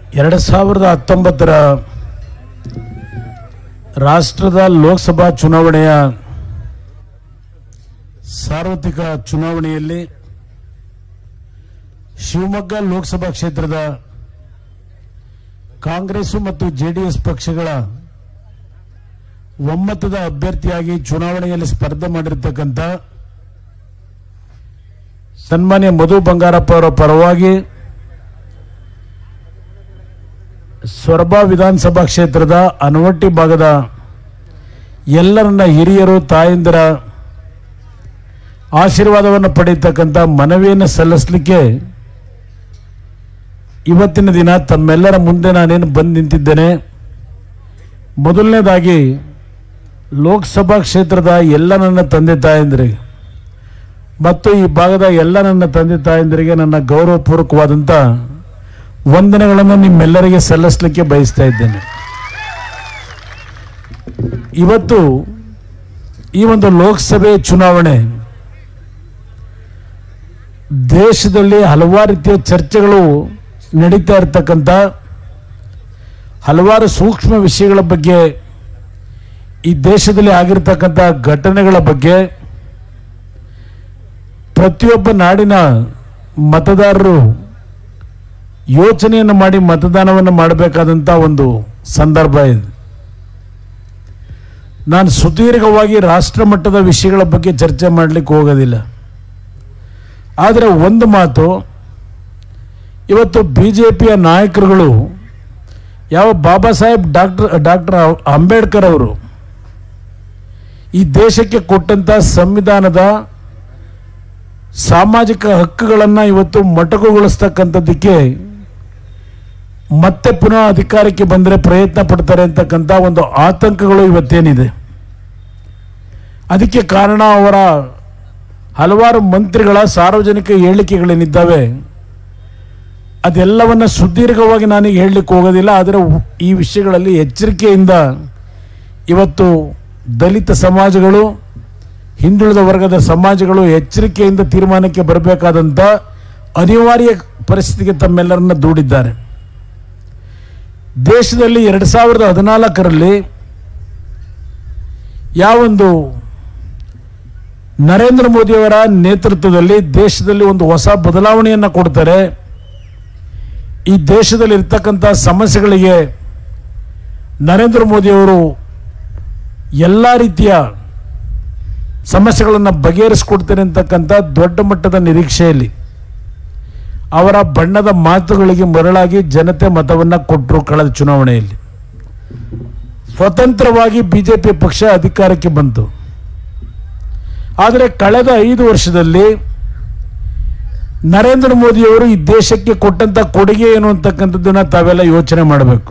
ಎರಡು ಸಾವಿರದ ಹತ್ತೊಂಬತ್ತರ ರಾಷ್ಟ್ರದ ಲೋಕಸಭಾ ಚುನಾವಣೆಯ ಸಾರ್ವತ್ರಿಕ ಚುನಾವಣೆಯಲ್ಲಿ ಶಿವಮೊಗ್ಗ ಲೋಕಸಭಾ ಕ್ಷೇತ್ರದ ಕಾಂಗ್ರೆಸ್ ಮತ್ತು ಜೆಡಿಎಸ್ ಪಕ್ಷಗಳ ಒಮ್ಮತದ ಅಭ್ಯರ್ಥಿಯಾಗಿ ಚುನಾವಣೆಯಲ್ಲಿ ಸ್ಪರ್ಧೆ ಮಾಡಿರ್ತಕ್ಕಂಥ ಸನ್ಮಾನ್ಯ ಮಧು ಬಂಗಾರಪ್ಪ ಅವರ ಪರವಾಗಿ ಸೊರಬ ವಿಧಾನಸಭಾ ಕ್ಷೇತ್ರದ ಅನವಟ್ಟಿ ಭಾಗದ ಎಲ್ಲರನ್ನ ಹಿರಿಯರು ತಾಯಂದಿರ ಆಶೀರ್ವಾದವನ್ನು ಪಡೆಯತಕ್ಕಂಥ ಮನವಿಯನ್ನು ಸಲ್ಲಿಸಲಿಕ್ಕೆ ಇವತ್ತಿನ ದಿನ ತಮ್ಮೆಲ್ಲರ ಮುಂದೆ ನಾನೇನು ಬಂದು ನಿಂತಿದ್ದೇನೆ ಮೊದಲನೇದಾಗಿ ಲೋಕಸಭಾ ಕ್ಷೇತ್ರದ ಎಲ್ಲ ನನ್ನ ತಂದೆ ತಾಯಂದಿರಿಗೆ ಮತ್ತು ಈ ಭಾಗದ ಎಲ್ಲ ನನ್ನ ತಂದೆ ತಾಯಂದಿರಿಗೆ ನನ್ನ ಗೌರವಪೂರ್ವಕವಾದಂಥ ವಂದನೆಗಳನ್ನು ನಿಮ್ಮೆಲ್ಲರಿಗೆ ಸಲ್ಲಿಸಲಿಕ್ಕೆ ಬಯಸ್ತಾ ಇದ್ದೇನೆ ಇವತ್ತು ಈ ಒಂದು ಲೋಕಸಭೆ ಚುನಾವಣೆ ದೇಶದಲ್ಲಿ ಹಲವಾರು ರೀತಿಯ ಚರ್ಚೆಗಳು ನಡೀತಾ ಇರತಕ್ಕಂಥ ಹಲವಾರು ಸೂಕ್ಷ್ಮ ವಿಷಯಗಳ ಬಗ್ಗೆ ಈ ದೇಶದಲ್ಲಿ ಆಗಿರ್ತಕ್ಕಂಥ ಘಟನೆಗಳ ಬಗ್ಗೆ ಪ್ರತಿಯೊಬ್ಬ ನಾಡಿನ ಮತದಾರರು ಯೋಚನೆಯನ್ನು ಮಾಡಿ ಮತದಾನವನ್ನು ಮಾಡಬೇಕಾದಂಥ ಒಂದು ಸಂದರ್ಭ ಇದೆ ನಾನು ಸುದೀರ್ಘವಾಗಿ ರಾಷ್ಟ್ರ ಮಟ್ಟದ ವಿಷಯಗಳ ಬಗ್ಗೆ ಚರ್ಚೆ ಮಾಡಲಿಕ್ಕೆ ಹೋಗೋದಿಲ್ಲ ಆದರೆ ಒಂದು ಮಾತು ಇವತ್ತು ಬಿ ಜೆ ಪಿಯ ನಾಯಕರುಗಳು ಯಾವ ಬಾಬಾ ಸಾಹೇಬ್ ಡಾಕ್ಟರ್ ಡಾಕ್ಟರ್ ಅಂಬೇಡ್ಕರ್ ಅವರು ಈ ದೇಶಕ್ಕೆ ಕೊಟ್ಟಂತ ಸಂವಿಧಾನದ ಸಾಮಾಜಿಕ ಹಕ್ಕುಗಳನ್ನು ಇವತ್ತು ಮೊಟಕುಗೊಳಿಸ್ತಕ್ಕಂಥದ್ದಕ್ಕೆ ಮತ್ತೆ ಪುನಃ ಅಧಿಕಾರಕ್ಕೆ ಬಂದರೆ ಪ್ರಯತ್ನ ಪಡ್ತಾರೆ ಅಂತಕ್ಕಂಥ ಒಂದು ಆತಂಕಗಳು ಇವತ್ತೇನಿದೆ ಅದಕ್ಕೆ ಕಾರಣ ಅವರ ಹಲವಾರು ಮಂತ್ರಿಗಳ ಸಾರ್ವಜನಿಕ ಹೇಳಿಕೆಗಳೇನಿದ್ದಾವೆ ಅದೆಲ್ಲವನ್ನ ಸುದೀರ್ಘವಾಗಿ ನಾನೀಗ ಹೇಳಲಿಕ್ಕೆ ಹೋಗೋದಿಲ್ಲ ಆದರೆ ಈ ವಿಷಯಗಳಲ್ಲಿ ಎಚ್ಚರಿಕೆಯಿಂದ ಇವತ್ತು ದಲಿತ ಸಮಾಜಗಳು ಹಿಂದುಳಿದ ವರ್ಗದ ಸಮಾಜಗಳು ಎಚ್ಚರಿಕೆಯಿಂದ ತೀರ್ಮಾನಕ್ಕೆ ಬರಬೇಕಾದಂಥ ಅನಿವಾರ್ಯ ಪರಿಸ್ಥಿತಿಗೆ ತಮ್ಮೆಲ್ಲರನ್ನ ದೂಡಿದ್ದಾರೆ ದೇಶದಲ್ಲಿ ಎರಡು ಸಾವಿರದ ಹದಿನಾಲ್ಕರಲ್ಲಿ ಯಾವೊಂದು ನರೇಂದ್ರ ಮೋದಿಯವರ ನೇತೃತ್ವದಲ್ಲಿ ದೇಶದಲ್ಲಿ ಒಂದು ಹೊಸ ಬದಲಾವಣೆಯನ್ನು ಕೊಡ್ತಾರೆ ಈ ದೇಶದಲ್ಲಿ ಇರ್ತಕ್ಕಂಥ ಸಮಸ್ಯೆಗಳಿಗೆ ನರೇಂದ್ರ ಮೋದಿಯವರು ಎಲ್ಲ ರೀತಿಯ ಸಮಸ್ಯೆಗಳನ್ನು ಬಗೆಹರಿಸಿಕೊಡ್ತಾರೆ ಅಂತಕ್ಕಂಥ ದೊಡ್ಡ ಮಟ್ಟದ ನಿರೀಕ್ಷೆಯಲ್ಲಿ ಅವರ ಬಣ್ಣದ ಮಾತುಗಳಿಗೆ ಮರಳಾಗಿ ಜನತೆ ಮತವನ್ನು ಕೊಟ್ಟರು ಕಳೆದ ಚುನಾವಣೆಯಲ್ಲಿ ಸ್ವತಂತ್ರವಾಗಿ ಬಿಜೆಪಿ ಪಕ್ಷ ಅಧಿಕಾರಕ್ಕೆ ಬಂತು ಆದರೆ ಕಳೆದ ಐದು ವರ್ಷದಲ್ಲಿ ನರೇಂದ್ರ ಮೋದಿಯವರು ಈ ದೇಶಕ್ಕೆ ಕೊಟ್ಟಂತ ಕೊಡುಗೆ ಏನು ಅಂತಕ್ಕಂಥದ್ದನ್ನ ತಾವೆಲ್ಲ ಯೋಚನೆ ಮಾಡಬೇಕು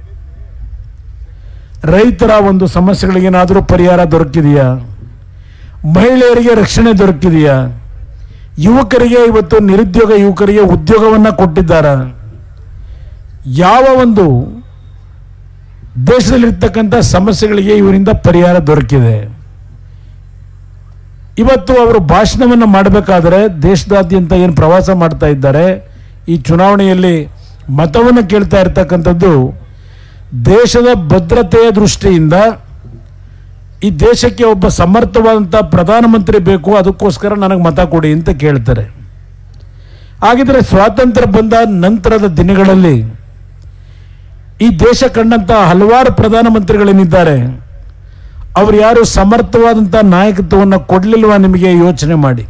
ರೈತರ ಒಂದು ಸಮಸ್ಯೆಗಳಿಗೇನಾದರೂ ಪರಿಹಾರ ದೊರಕಿದೆಯಾ ಮಹಿಳೆಯರಿಗೆ ರಕ್ಷಣೆ ದೊರಕಿದೆಯಾ ಯುವಕರಿಗೆ ಇವತ್ತು ನಿರುದ್ಯೋಗ ಯುವಕರಿಗೆ ಉದ್ಯೋಗವನ್ನು ಕೊಟ್ಟಿದ್ದಾರ ಯಾವ ಒಂದು ದೇಶದಲ್ಲಿರ್ತಕ್ಕಂಥ ಸಮಸ್ಯೆಗಳಿಗೆ ಇವರಿಂದ ಪರಿಹಾರ ದೊರಕಿದೆ ಇವತ್ತು ಅವರು ಭಾಷಣವನ್ನು ಮಾಡಬೇಕಾದ್ರೆ ದೇಶದಾದ್ಯಂತ ಏನು ಪ್ರವಾಸ ಮಾಡ್ತಾ ಇದ್ದಾರೆ ಈ ಚುನಾವಣೆಯಲ್ಲಿ ಮತವನ್ನು ಕೇಳ್ತಾ ಇರ್ತಕ್ಕಂಥದ್ದು ದೇಶದ ಭದ್ರತೆಯ ದೃಷ್ಟಿಯಿಂದ ಈ ದೇಶಕ್ಕೆ ಒಬ್ಬ ಸಮರ್ಥವಾದಂಥ ಪ್ರಧಾನಮಂತ್ರಿ ಬೇಕು ಅದಕ್ಕೋಸ್ಕರ ನನಗೆ ಮತ ಕೊಡಿ ಅಂತ ಕೇಳ್ತಾರೆ ಹಾಗಿದ್ರೆ ಸ್ವಾತಂತ್ರ್ಯ ಬಂದ ನಂತರದ ದಿನಗಳಲ್ಲಿ ಈ ದೇಶ ಕಂಡಂತ ಹಲವಾರು ಪ್ರಧಾನಮಂತ್ರಿಗಳೇನಿದ್ದಾರೆ ಅವ್ರು ಯಾರು ಸಮರ್ಥವಾದಂಥ ನಾಯಕತ್ವವನ್ನು ಕೊಡಲಿಲ್ವಾ ನಿಮಗೆ ಯೋಚನೆ ಮಾಡಿ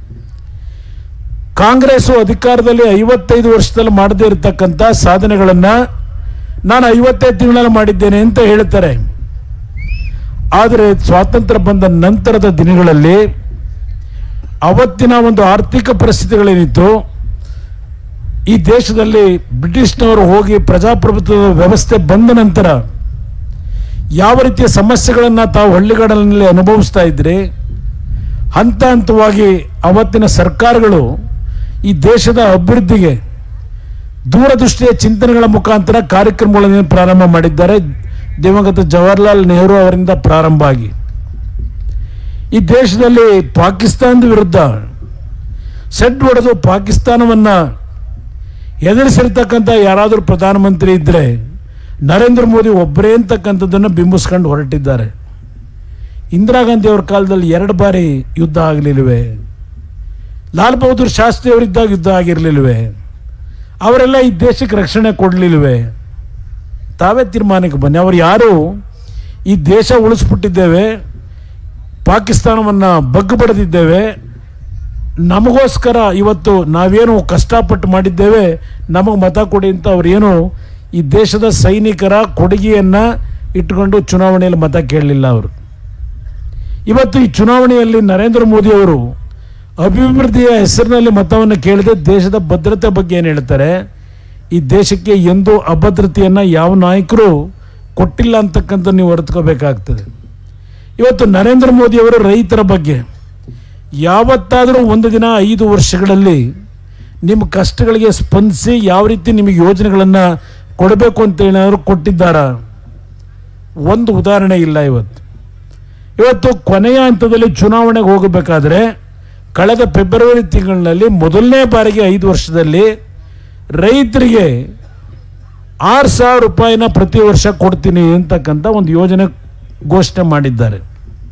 ಕಾಂಗ್ರೆಸ್ ಅಧಿಕಾರದಲ್ಲಿ ಐವತ್ತೈದು ವರ್ಷದಲ್ಲಿ ಮಾಡದೇ ಇರತಕ್ಕಂಥ ಸಾಧನೆಗಳನ್ನು ನಾನು ಐವತ್ತೈದು ತಿಂಗಳಲ್ಲಿ ಮಾಡಿದ್ದೇನೆ ಅಂತ ಹೇಳ್ತಾರೆ ಆದರೆ ಸ್ವಾತಂತ್ರ್ಯ ಬಂದ ನಂತರದ ದಿನಗಳಲ್ಲಿ ಅವತ್ತಿನ ಒಂದು ಆರ್ಥಿಕ ಪರಿಸ್ಥಿತಿಗಳೇನಿತ್ತು ಈ ದೇಶದಲ್ಲಿ ಬ್ರಿಟಿಷ್ನವರು ಹೋಗಿ ಪ್ರಜಾಪ್ರಭುತ್ವದ ವ್ಯವಸ್ಥೆ ಬಂದ ನಂತರ ಯಾವ ರೀತಿಯ ಸಮಸ್ಯೆಗಳನ್ನು ತಾವು ಹಳ್ಳಿಗಾಡಿನಲ್ಲಿ ಅನುಭವಿಸ್ತಾ ಇದ್ರಿ ಹಂತ ಹಂತವಾಗಿ ಅವತ್ತಿನ ಸರ್ಕಾರಗಳು ಈ ದೇಶದ ಅಭಿವೃದ್ಧಿಗೆ ದೂರದೃಷ್ಟಿಯ ಚಿಂತನೆಗಳ ಮುಖಾಂತರ ಕಾರ್ಯಕ್ರಮಗಳನ್ನು ಪ್ರಾರಂಭ ಮಾಡಿದ್ದಾರೆ ದಿವಂಗತ ಜವಾಹರ್ಲಾಲ್ ನೆಹರು ಅವರಿಂದ ಪ್ರಾರಂಭ ಆಗಿ ಈ ದೇಶದಲ್ಲಿ ಪಾಕಿಸ್ತಾನದ ವಿರುದ್ಧ ಸೆಡ್ ಹೊಡೆದು ಪಾಕಿಸ್ತಾನವನ್ನ ಎದುರಿಸಿರ್ತಕ್ಕಂಥ ಯಾರಾದರೂ ಪ್ರಧಾನಮಂತ್ರಿ ಇದ್ದರೆ ನರೇಂದ್ರ ಮೋದಿ ಒಬ್ಬರೇ ಅಂತಕ್ಕಂಥದ್ದನ್ನು ಬಿಂಬಿಸ್ಕೊಂಡು ಹೊರಟಿದ್ದಾರೆ ಇಂದಿರಾ ಗಾಂಧಿ ಅವ್ರ ಕಾಲದಲ್ಲಿ ಎರಡು ಬಾರಿ ಯುದ್ಧ ಆಗಲಿಲ್ವೇ ಲಾಲ್ ಬಹದ್ದೂರ್ ಶಾಸ್ತ್ರಿ ಅವರಿದ್ದಾಗ ಯುದ್ಧ ಆಗಿರಲಿಲ್ವೇ ಅವರೆಲ್ಲ ಈ ದೇಶಕ್ಕೆ ರಕ್ಷಣೆ ಕೊಡಲಿಲ್ವೇ ತಾವೇ ತೀರ್ಮಾನಕ್ಕೆ ಬನ್ನಿ ಅವರು ಯಾರು ಈ ದೇಶ ಉಳಿಸ್ಬಿಟ್ಟಿದ್ದೇವೆ ಪಾಕಿಸ್ತಾನವನ್ನು ಬಗ್ಗು ಬಡಿದಿದ್ದೇವೆ ನಮಗೋಸ್ಕರ ಇವತ್ತು ನಾವೇನು ಕಷ್ಟಪಟ್ಟು ಮಾಡಿದ್ದೇವೆ ನಮಗೆ ಮತ ಕೊಡಿ ಅಂತ ಅವ್ರೇನು ಈ ದೇಶದ ಸೈನಿಕರ ಕೊಡುಗೆಯನ್ನು ಇಟ್ಟುಕೊಂಡು ಚುನಾವಣೆಯಲ್ಲಿ ಮತ ಕೇಳಲಿಲ್ಲ ಅವರು ಇವತ್ತು ಈ ಚುನಾವಣೆಯಲ್ಲಿ ನರೇಂದ್ರ ಮೋದಿ ಅವರು ಅಭಿವೃದ್ಧಿಯ ಹೆಸರಿನಲ್ಲಿ ಮತವನ್ನು ಕೇಳದೆ ದೇಶದ ಭದ್ರತೆ ಬಗ್ಗೆ ಏನು ಹೇಳ್ತಾರೆ ಈ ದೇಶಕ್ಕೆ ಎಂದೂ ಅಭದ್ರತೆಯನ್ನು ಯಾವ ನಾಯಕರು ಕೊಟ್ಟಿಲ್ಲ ಅಂತಕ್ಕಂಥ ನೀವು ಅರ್ಥಕೋಬೇಕಾಗ್ತದೆ ಇವತ್ತು ನರೇಂದ್ರ ಮೋದಿ ಅವರು ರೈತರ ಬಗ್ಗೆ ಯಾವತ್ತಾದರೂ ಒಂದು ದಿನ ಐದು ವರ್ಷಗಳಲ್ಲಿ ನಿಮ್ಮ ಕಷ್ಟಗಳಿಗೆ ಸ್ಪಂದಿಸಿ ಯಾವ ರೀತಿ ನಿಮಗೆ ಯೋಜನೆಗಳನ್ನು ಕೊಡಬೇಕು ಅಂತ ಏನಾದರೂ ಕೊಟ್ಟಿದ್ದಾರಾ ಒಂದು ಉದಾಹರಣೆ ಇಲ್ಲ ಇವತ್ತು ಇವತ್ತು ಕೊನೆಯ ಹಂತದಲ್ಲಿ ಚುನಾವಣೆಗೆ ಹೋಗಬೇಕಾದ್ರೆ ಕಳೆದ ಫೆಬ್ರವರಿ ತಿಂಗಳಿನಲ್ಲಿ ಮೊದಲನೇ ಬಾರಿಗೆ ಐದು ವರ್ಷದಲ್ಲಿ ರೈತರಿಗೆ ಆರು ಸಾವಿರ ರೂಪಾಯಿನ ಪ್ರತಿ ವರ್ಷ ಕೊಡ್ತೀನಿ ಅಂತಕ್ಕಂಥ ಒಂದು ಯೋಜನೆ ಘೋಷಣೆ ಮಾಡಿದ್ದಾರೆ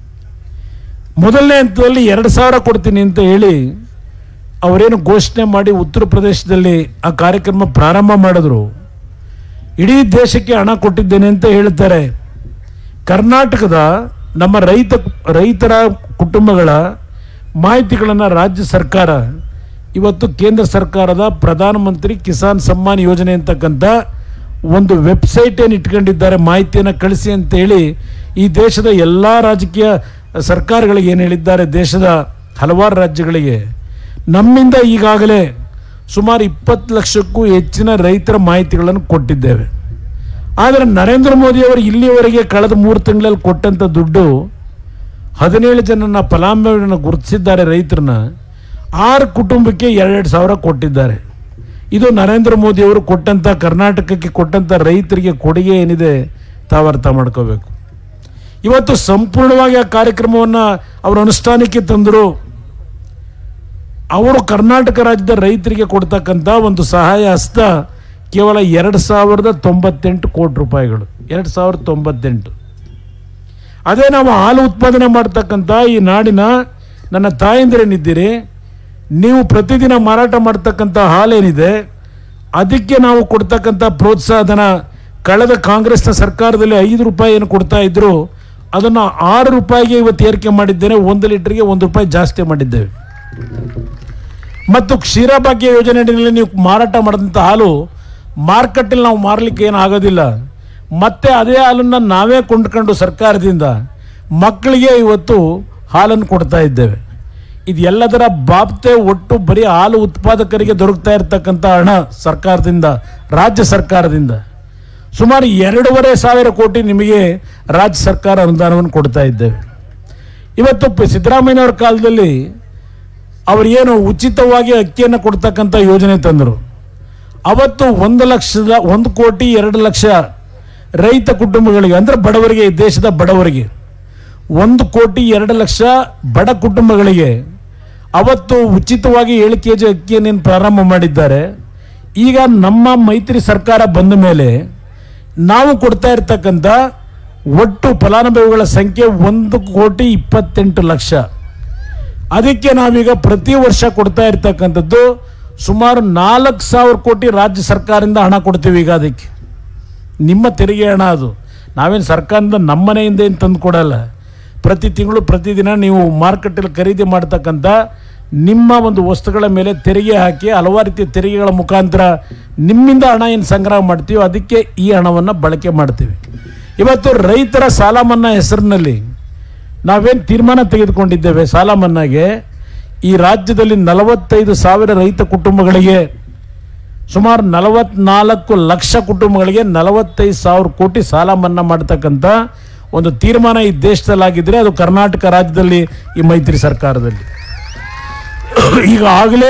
ಮೊದಲನೇ ಹಂತದಲ್ಲಿ ಎರಡು ಸಾವಿರ ಕೊಡ್ತೀನಿ ಅಂತ ಹೇಳಿ ಅವರೇನು ಘೋಷಣೆ ಮಾಡಿ ಉತ್ತರ ಪ್ರದೇಶದಲ್ಲಿ ಆ ಕಾರ್ಯಕ್ರಮ ಪ್ರಾರಂಭ ಮಾಡಿದ್ರು ಇಡೀ ದೇಶಕ್ಕೆ ಹಣ ಕೊಟ್ಟಿದ್ದೇನೆ ಅಂತ ಹೇಳ್ತಾರೆ ಕರ್ನಾಟಕದ ನಮ್ಮ ರೈತ ರೈತರ ಕುಟುಂಬಗಳ ಮಾಹಿತಿಗಳನ್ನು ರಾಜ್ಯ ಸರ್ಕಾರ ಇವತ್ತು ಕೇಂದ್ರ ಸರ್ಕಾರದ ಪ್ರಧಾನಮಂತ್ರಿ ಕಿಸಾನ್ ಸಮ್ಮಾನ್ ಯೋಜನೆ ಅಂತಕ್ಕಂಥ ಒಂದು ವೆಬ್ಸೈಟ್ ಏನು ಇಟ್ಕೊಂಡಿದ್ದಾರೆ ಮಾಹಿತಿಯನ್ನು ಕಳಿಸಿ ಅಂತೇಳಿ ಈ ದೇಶದ ಎಲ್ಲ ರಾಜಕೀಯ ಸರ್ಕಾರಗಳಿಗೆ ಏನು ಹೇಳಿದ್ದಾರೆ ದೇಶದ ಹಲವಾರು ರಾಜ್ಯಗಳಿಗೆ ನಮ್ಮಿಂದ ಈಗಾಗಲೇ ಸುಮಾರು ಇಪ್ಪತ್ತು ಲಕ್ಷಕ್ಕೂ ಹೆಚ್ಚಿನ ರೈತರ ಮಾಹಿತಿಗಳನ್ನು ಕೊಟ್ಟಿದ್ದೇವೆ ಆದರೆ ನರೇಂದ್ರ ಮೋದಿ ಅವರು ಇಲ್ಲಿಯವರೆಗೆ ಕಳೆದ ಮೂರು ತಿಂಗಳಲ್ಲಿ ಕೊಟ್ಟಂಥ ದುಡ್ಡು ಹದಿನೇಳು ಜನನ ಫಲಾನುಭವಿಗಳನ್ನು ಗುರುತಿಸಿದ್ದಾರೆ ರೈತರನ್ನ ಆರು ಕುಟುಂಬಕ್ಕೆ ಎರಡೆರಡು ಸಾವಿರ ಕೊಟ್ಟಿದ್ದಾರೆ ಇದು ನರೇಂದ್ರ ಮೋದಿ ಅವರು ಕೊಟ್ಟಂಥ ಕರ್ನಾಟಕಕ್ಕೆ ಕೊಟ್ಟಂಥ ರೈತರಿಗೆ ಕೊಡುಗೆ ಏನಿದೆ ತಾವು ಅರ್ಥ ಮಾಡ್ಕೋಬೇಕು ಇವತ್ತು ಸಂಪೂರ್ಣವಾಗಿ ಆ ಕಾರ್ಯಕ್ರಮವನ್ನು ಅವರು ಅನುಷ್ಠಾನಕ್ಕೆ ತಂದರು ಅವರು ಕರ್ನಾಟಕ ರಾಜ್ಯದ ರೈತರಿಗೆ ಕೊಡ್ತಕ್ಕಂಥ ಒಂದು ಸಹಾಯ ಹಸ್ತ ಕೇವಲ ಎರಡು ಸಾವಿರದ ತೊಂಬತ್ತೆಂಟು ಕೋಟಿ ರೂಪಾಯಿಗಳು ಎರಡು ಸಾವಿರದ ತೊಂಬತ್ತೆಂಟು ಅದೇ ನಾವು ಹಾಲು ಉತ್ಪಾದನೆ ಮಾಡ್ತಕ್ಕಂಥ ಈ ನಾಡಿನ ನನ್ನ ತಾಯಂದಿರೇನಿದ್ದೀರಿ ನೀವು ಪ್ರತಿದಿನ ಮಾರಾಟ ಮಾಡ್ತಕ್ಕಂಥ ಹಾಲೇನಿದೆ ಅದಕ್ಕೆ ನಾವು ಕೊಡ್ತಕ್ಕಂಥ ಪ್ರೋತ್ಸಾಹಧನ ಕಳೆದ ಕಾಂಗ್ರೆಸ್ನ ಸರ್ಕಾರದಲ್ಲಿ ಐದು ರೂಪಾಯಿ ಏನು ಕೊಡ್ತಾ ಇದ್ರು ಅದನ್ನು ಆರು ರೂಪಾಯಿಗೆ ಇವತ್ತು ಏರಿಕೆ ಮಾಡಿದ್ದೇನೆ ಒಂದು ಲೀಟರ್ಗೆ ಒಂದು ರೂಪಾಯಿ ಜಾಸ್ತಿ ಮಾಡಿದ್ದೇವೆ ಮತ್ತು ಕ್ಷೀರಭಾಗ್ಯ ಯೋಜನೆ ಅಡಿಯಲ್ಲಿ ನೀವು ಮಾರಾಟ ಮಾಡಿದಂಥ ಹಾಲು ಮಾರ್ಕೆಟಲ್ಲಿ ನಾವು ಮಾರಲಿಕ್ಕೆ ಏನು ಆಗೋದಿಲ್ಲ ಮತ್ತೆ ಅದೇ ಹಾಲನ್ನು ನಾವೇ ಕೊಂಡ್ಕೊಂಡು ಸರ್ಕಾರದಿಂದ ಮಕ್ಕಳಿಗೆ ಇವತ್ತು ಹಾಲನ್ನು ಕೊಡ್ತಾ ಇದ್ದೇವೆ ಇದು ಎಲ್ಲದರ ಬಾಬ್ತೆ ಒಟ್ಟು ಬರೀ ಹಾಲು ಉತ್ಪಾದಕರಿಗೆ ದೊರಕ್ತಾ ಇರತಕ್ಕಂಥ ಹಣ ಸರ್ಕಾರದಿಂದ ರಾಜ್ಯ ಸರ್ಕಾರದಿಂದ ಸುಮಾರು ಎರಡೂವರೆ ಸಾವಿರ ಕೋಟಿ ನಿಮಗೆ ರಾಜ್ಯ ಸರ್ಕಾರ ಅನುದಾನವನ್ನು ಕೊಡ್ತಾ ಇದ್ದೇವೆ ಇವತ್ತು ಪ- ಸಿದ್ದರಾಮಯ್ಯನವ್ರ ಕಾಲದಲ್ಲಿ ಅವರು ಏನು ಉಚಿತವಾಗಿ ಅಕ್ಕಿಯನ್ನು ಕೊಡ್ತಕ್ಕಂಥ ಯೋಜನೆ ತಂದರು ಅವತ್ತು ಒಂದು ಲಕ್ಷದ ಒಂದು ಕೋಟಿ ಎರಡು ಲಕ್ಷ ರೈತ ಕುಟುಂಬಗಳಿಗೆ ಅಂದರೆ ಬಡವರಿಗೆ ಈ ದೇಶದ ಬಡವರಿಗೆ ಒಂದು ಕೋಟಿ ಎರಡು ಲಕ್ಷ ಬಡ ಕುಟುಂಬಗಳಿಗೆ ಅವತ್ತು ಉಚಿತವಾಗಿ ಏಳು ಕೆ ಜಿ ಅಕ್ಕಿಯನ್ನೇನು ಪ್ರಾರಂಭ ಮಾಡಿದ್ದಾರೆ ಈಗ ನಮ್ಮ ಮೈತ್ರಿ ಸರ್ಕಾರ ಬಂದ ಮೇಲೆ ನಾವು ಕೊಡ್ತಾ ಇರ್ತಕ್ಕಂಥ ಒಟ್ಟು ಫಲಾನುಭವಿಗಳ ಸಂಖ್ಯೆ ಒಂದು ಕೋಟಿ ಇಪ್ಪತ್ತೆಂಟು ಲಕ್ಷ ಅದಕ್ಕೆ ನಾವೀಗ ಪ್ರತಿ ವರ್ಷ ಕೊಡ್ತಾ ಇರ್ತಕ್ಕಂಥದ್ದು ಸುಮಾರು ನಾಲ್ಕು ಸಾವಿರ ಕೋಟಿ ರಾಜ್ಯ ಸರ್ಕಾರದಿಂದ ಹಣ ಕೊಡ್ತೀವಿ ಈಗ ಅದಕ್ಕೆ ನಿಮ್ಮ ತೆರಿಗೆ ಹಣ ಅದು ನಾವೇನು ಸರ್ಕಾರದಿಂದ ನಮ್ಮ ಮನೆಯಿಂದ ಏನು ತಂದು ಕೊಡಲ್ಲ ಪ್ರತಿ ತಿಂಗಳು ಪ್ರತಿದಿನ ನೀವು ಮಾರ್ಕೆಟಲ್ಲಿ ಖರೀದಿ ಮಾಡ್ತಕ್ಕಂಥ ನಿಮ್ಮ ಒಂದು ವಸ್ತುಗಳ ಮೇಲೆ ತೆರಿಗೆ ಹಾಕಿ ಹಲವಾರು ರೀತಿಯ ತೆರಿಗೆಗಳ ಮುಖಾಂತರ ನಿಮ್ಮಿಂದ ಹಣ ಏನು ಸಂಗ್ರಹ ಮಾಡ್ತೀವೋ ಅದಕ್ಕೆ ಈ ಹಣವನ್ನು ಬಳಕೆ ಮಾಡ್ತೀವಿ ಇವತ್ತು ರೈತರ ಸಾಲ ಮನ್ನಾ ಹೆಸರಿನಲ್ಲಿ ನಾವೇನು ತೀರ್ಮಾನ ತೆಗೆದುಕೊಂಡಿದ್ದೇವೆ ಸಾಲ ಮನ್ನಾಗೆ ಈ ರಾಜ್ಯದಲ್ಲಿ ನಲವತ್ತೈದು ಸಾವಿರ ರೈತ ಕುಟುಂಬಗಳಿಗೆ ಸುಮಾರು ನಲವತ್ನಾಲ್ಕು ಲಕ್ಷ ಕುಟುಂಬಗಳಿಗೆ ನಲವತ್ತೈದು ಸಾವಿರ ಕೋಟಿ ಸಾಲ ಮನ್ನಾ ಮಾಡ್ತಕ್ಕಂಥ ಒಂದು ತೀರ್ಮಾನ ಈ ದೇಶದಲ್ಲಾಗಿದ್ದರೆ ಅದು ಕರ್ನಾಟಕ ರಾಜ್ಯದಲ್ಲಿ ಈ ಮೈತ್ರಿ ಸರ್ಕಾರದಲ್ಲಿ ಈಗ ಆಗಲೇ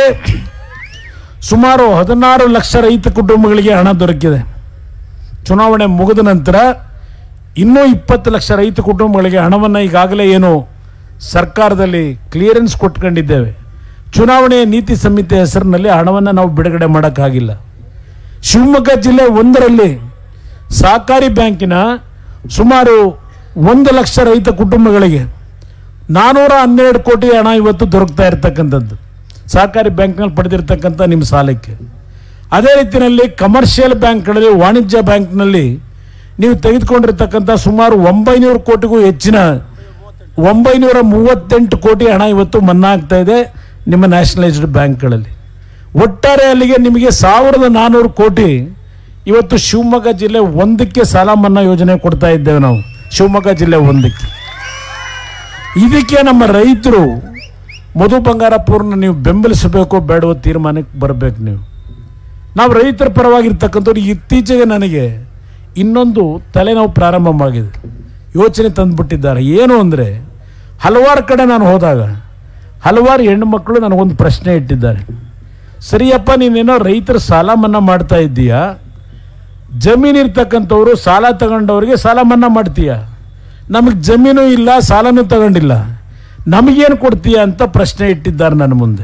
ಸುಮಾರು ಹದಿನಾರು ಲಕ್ಷ ರೈತ ಕುಟುಂಬಗಳಿಗೆ ಹಣ ದೊರಕಿದೆ ಚುನಾವಣೆ ಮುಗಿದ ನಂತರ ಇನ್ನೂ ಇಪ್ಪತ್ತು ಲಕ್ಷ ರೈತ ಕುಟುಂಬಗಳಿಗೆ ಹಣವನ್ನು ಈಗಾಗಲೇ ಏನು ಸರ್ಕಾರದಲ್ಲಿ ಕ್ಲಿಯರೆನ್ಸ್ ಕೊಟ್ಕೊಂಡಿದ್ದೇವೆ ಚುನಾವಣೆಯ ನೀತಿ ಸಂಹಿತೆ ಹೆಸರಿನಲ್ಲಿ ಹಣವನ್ನು ನಾವು ಬಿಡುಗಡೆ ಮಾಡೋಕ್ಕಾಗಿಲ್ಲ ಶಿವಮೊಗ್ಗ ಜಿಲ್ಲೆ ಒಂದರಲ್ಲಿ ಸಹಕಾರಿ ಬ್ಯಾಂಕಿನ ಸುಮಾರು ಒಂದು ಲಕ್ಷ ರೈತ ಕುಟುಂಬಗಳಿಗೆ ನಾನ್ನೂರ ಹನ್ನೆರಡು ಕೋಟಿ ಹಣ ಇವತ್ತು ದೊರಕ್ತಾ ಇರತಕ್ಕಂಥದ್ದು ಸಹಕಾರಿ ಬ್ಯಾಂಕ್ನಲ್ಲಿ ಪಡೆದಿರ್ತಕ್ಕಂಥ ನಿಮ್ಮ ಸಾಲಕ್ಕೆ ಅದೇ ರೀತಿಯಲ್ಲಿ ಕಮರ್ಷಿಯಲ್ ಬ್ಯಾಂಕ್ಗಳಲ್ಲಿ ವಾಣಿಜ್ಯ ಬ್ಯಾಂಕ್ನಲ್ಲಿ ನೀವು ತೆಗೆದುಕೊಂಡಿರ್ತಕ್ಕಂಥ ಸುಮಾರು ಒಂಬೈನೂರು ಕೋಟಿಗೂ ಹೆಚ್ಚಿನ ಒಂಬೈನೂರ ಮೂವತ್ತೆಂಟು ಕೋಟಿ ಹಣ ಇವತ್ತು ಮನ್ನಾ ಆಗ್ತಾ ಇದೆ ನಿಮ್ಮ ನ್ಯಾಷನಲೈಸ್ಡ್ ಬ್ಯಾಂಕ್ಗಳಲ್ಲಿ ಒಟ್ಟಾರೆ ಅಲ್ಲಿಗೆ ನಿಮಗೆ ಸಾವಿರದ ನಾನ್ನೂರು ಕೋಟಿ ಇವತ್ತು ಶಿವಮೊಗ್ಗ ಜಿಲ್ಲೆ ಒಂದಕ್ಕೆ ಸಾಲ ಮನ್ನಾ ಯೋಜನೆ ಕೊಡ್ತಾ ಇದ್ದೇವೆ ನಾವು ಶಿವಮೊಗ್ಗ ಜಿಲ್ಲೆ ಒಂದಕ್ಕೆ ಇದಕ್ಕೆ ನಮ್ಮ ರೈತರು ಮಧು ಬಂಗಾರಪ್ಪವ್ರನ್ನ ನೀವು ಬೆಂಬಲಿಸಬೇಕು ಬೇಡವೋ ತೀರ್ಮಾನಕ್ಕೆ ಬರಬೇಕು ನೀವು ನಾವು ರೈತರ ಪರವಾಗಿರ್ತಕ್ಕಂಥವ್ರು ಇತ್ತೀಚೆಗೆ ನನಗೆ ಇನ್ನೊಂದು ತಲೆನೋವು ಪ್ರಾರಂಭವಾಗಿದೆ ಯೋಚನೆ ತಂದುಬಿಟ್ಟಿದ್ದಾರೆ ಏನು ಅಂದರೆ ಹಲವಾರು ಕಡೆ ನಾನು ಹೋದಾಗ ಹಲವಾರು ಹೆಣ್ಣು ಮಕ್ಕಳು ನನಗೊಂದು ಪ್ರಶ್ನೆ ಇಟ್ಟಿದ್ದಾರೆ ಸರಿಯಪ್ಪ ನೀನೇನೋ ರೈತರ ಸಾಲ ಮನ್ನಾ ಮಾಡ್ತಾ ಇದ್ದೀಯಾ ಜಮೀನು ಇರ್ತಕ್ಕಂಥವ್ರು ಸಾಲ ತಗೊಂಡವ್ರಿಗೆ ಸಾಲ ಮನ್ನಾ ಮಾಡ್ತೀಯ ನಮಗೆ ಜಮೀನು ಇಲ್ಲ ಸಾಲನೂ ತಗೊಂಡಿಲ್ಲ ನಮಗೇನು ಕೊಡ್ತೀಯ ಅಂತ ಪ್ರಶ್ನೆ ಇಟ್ಟಿದ್ದಾರೆ ನನ್ನ ಮುಂದೆ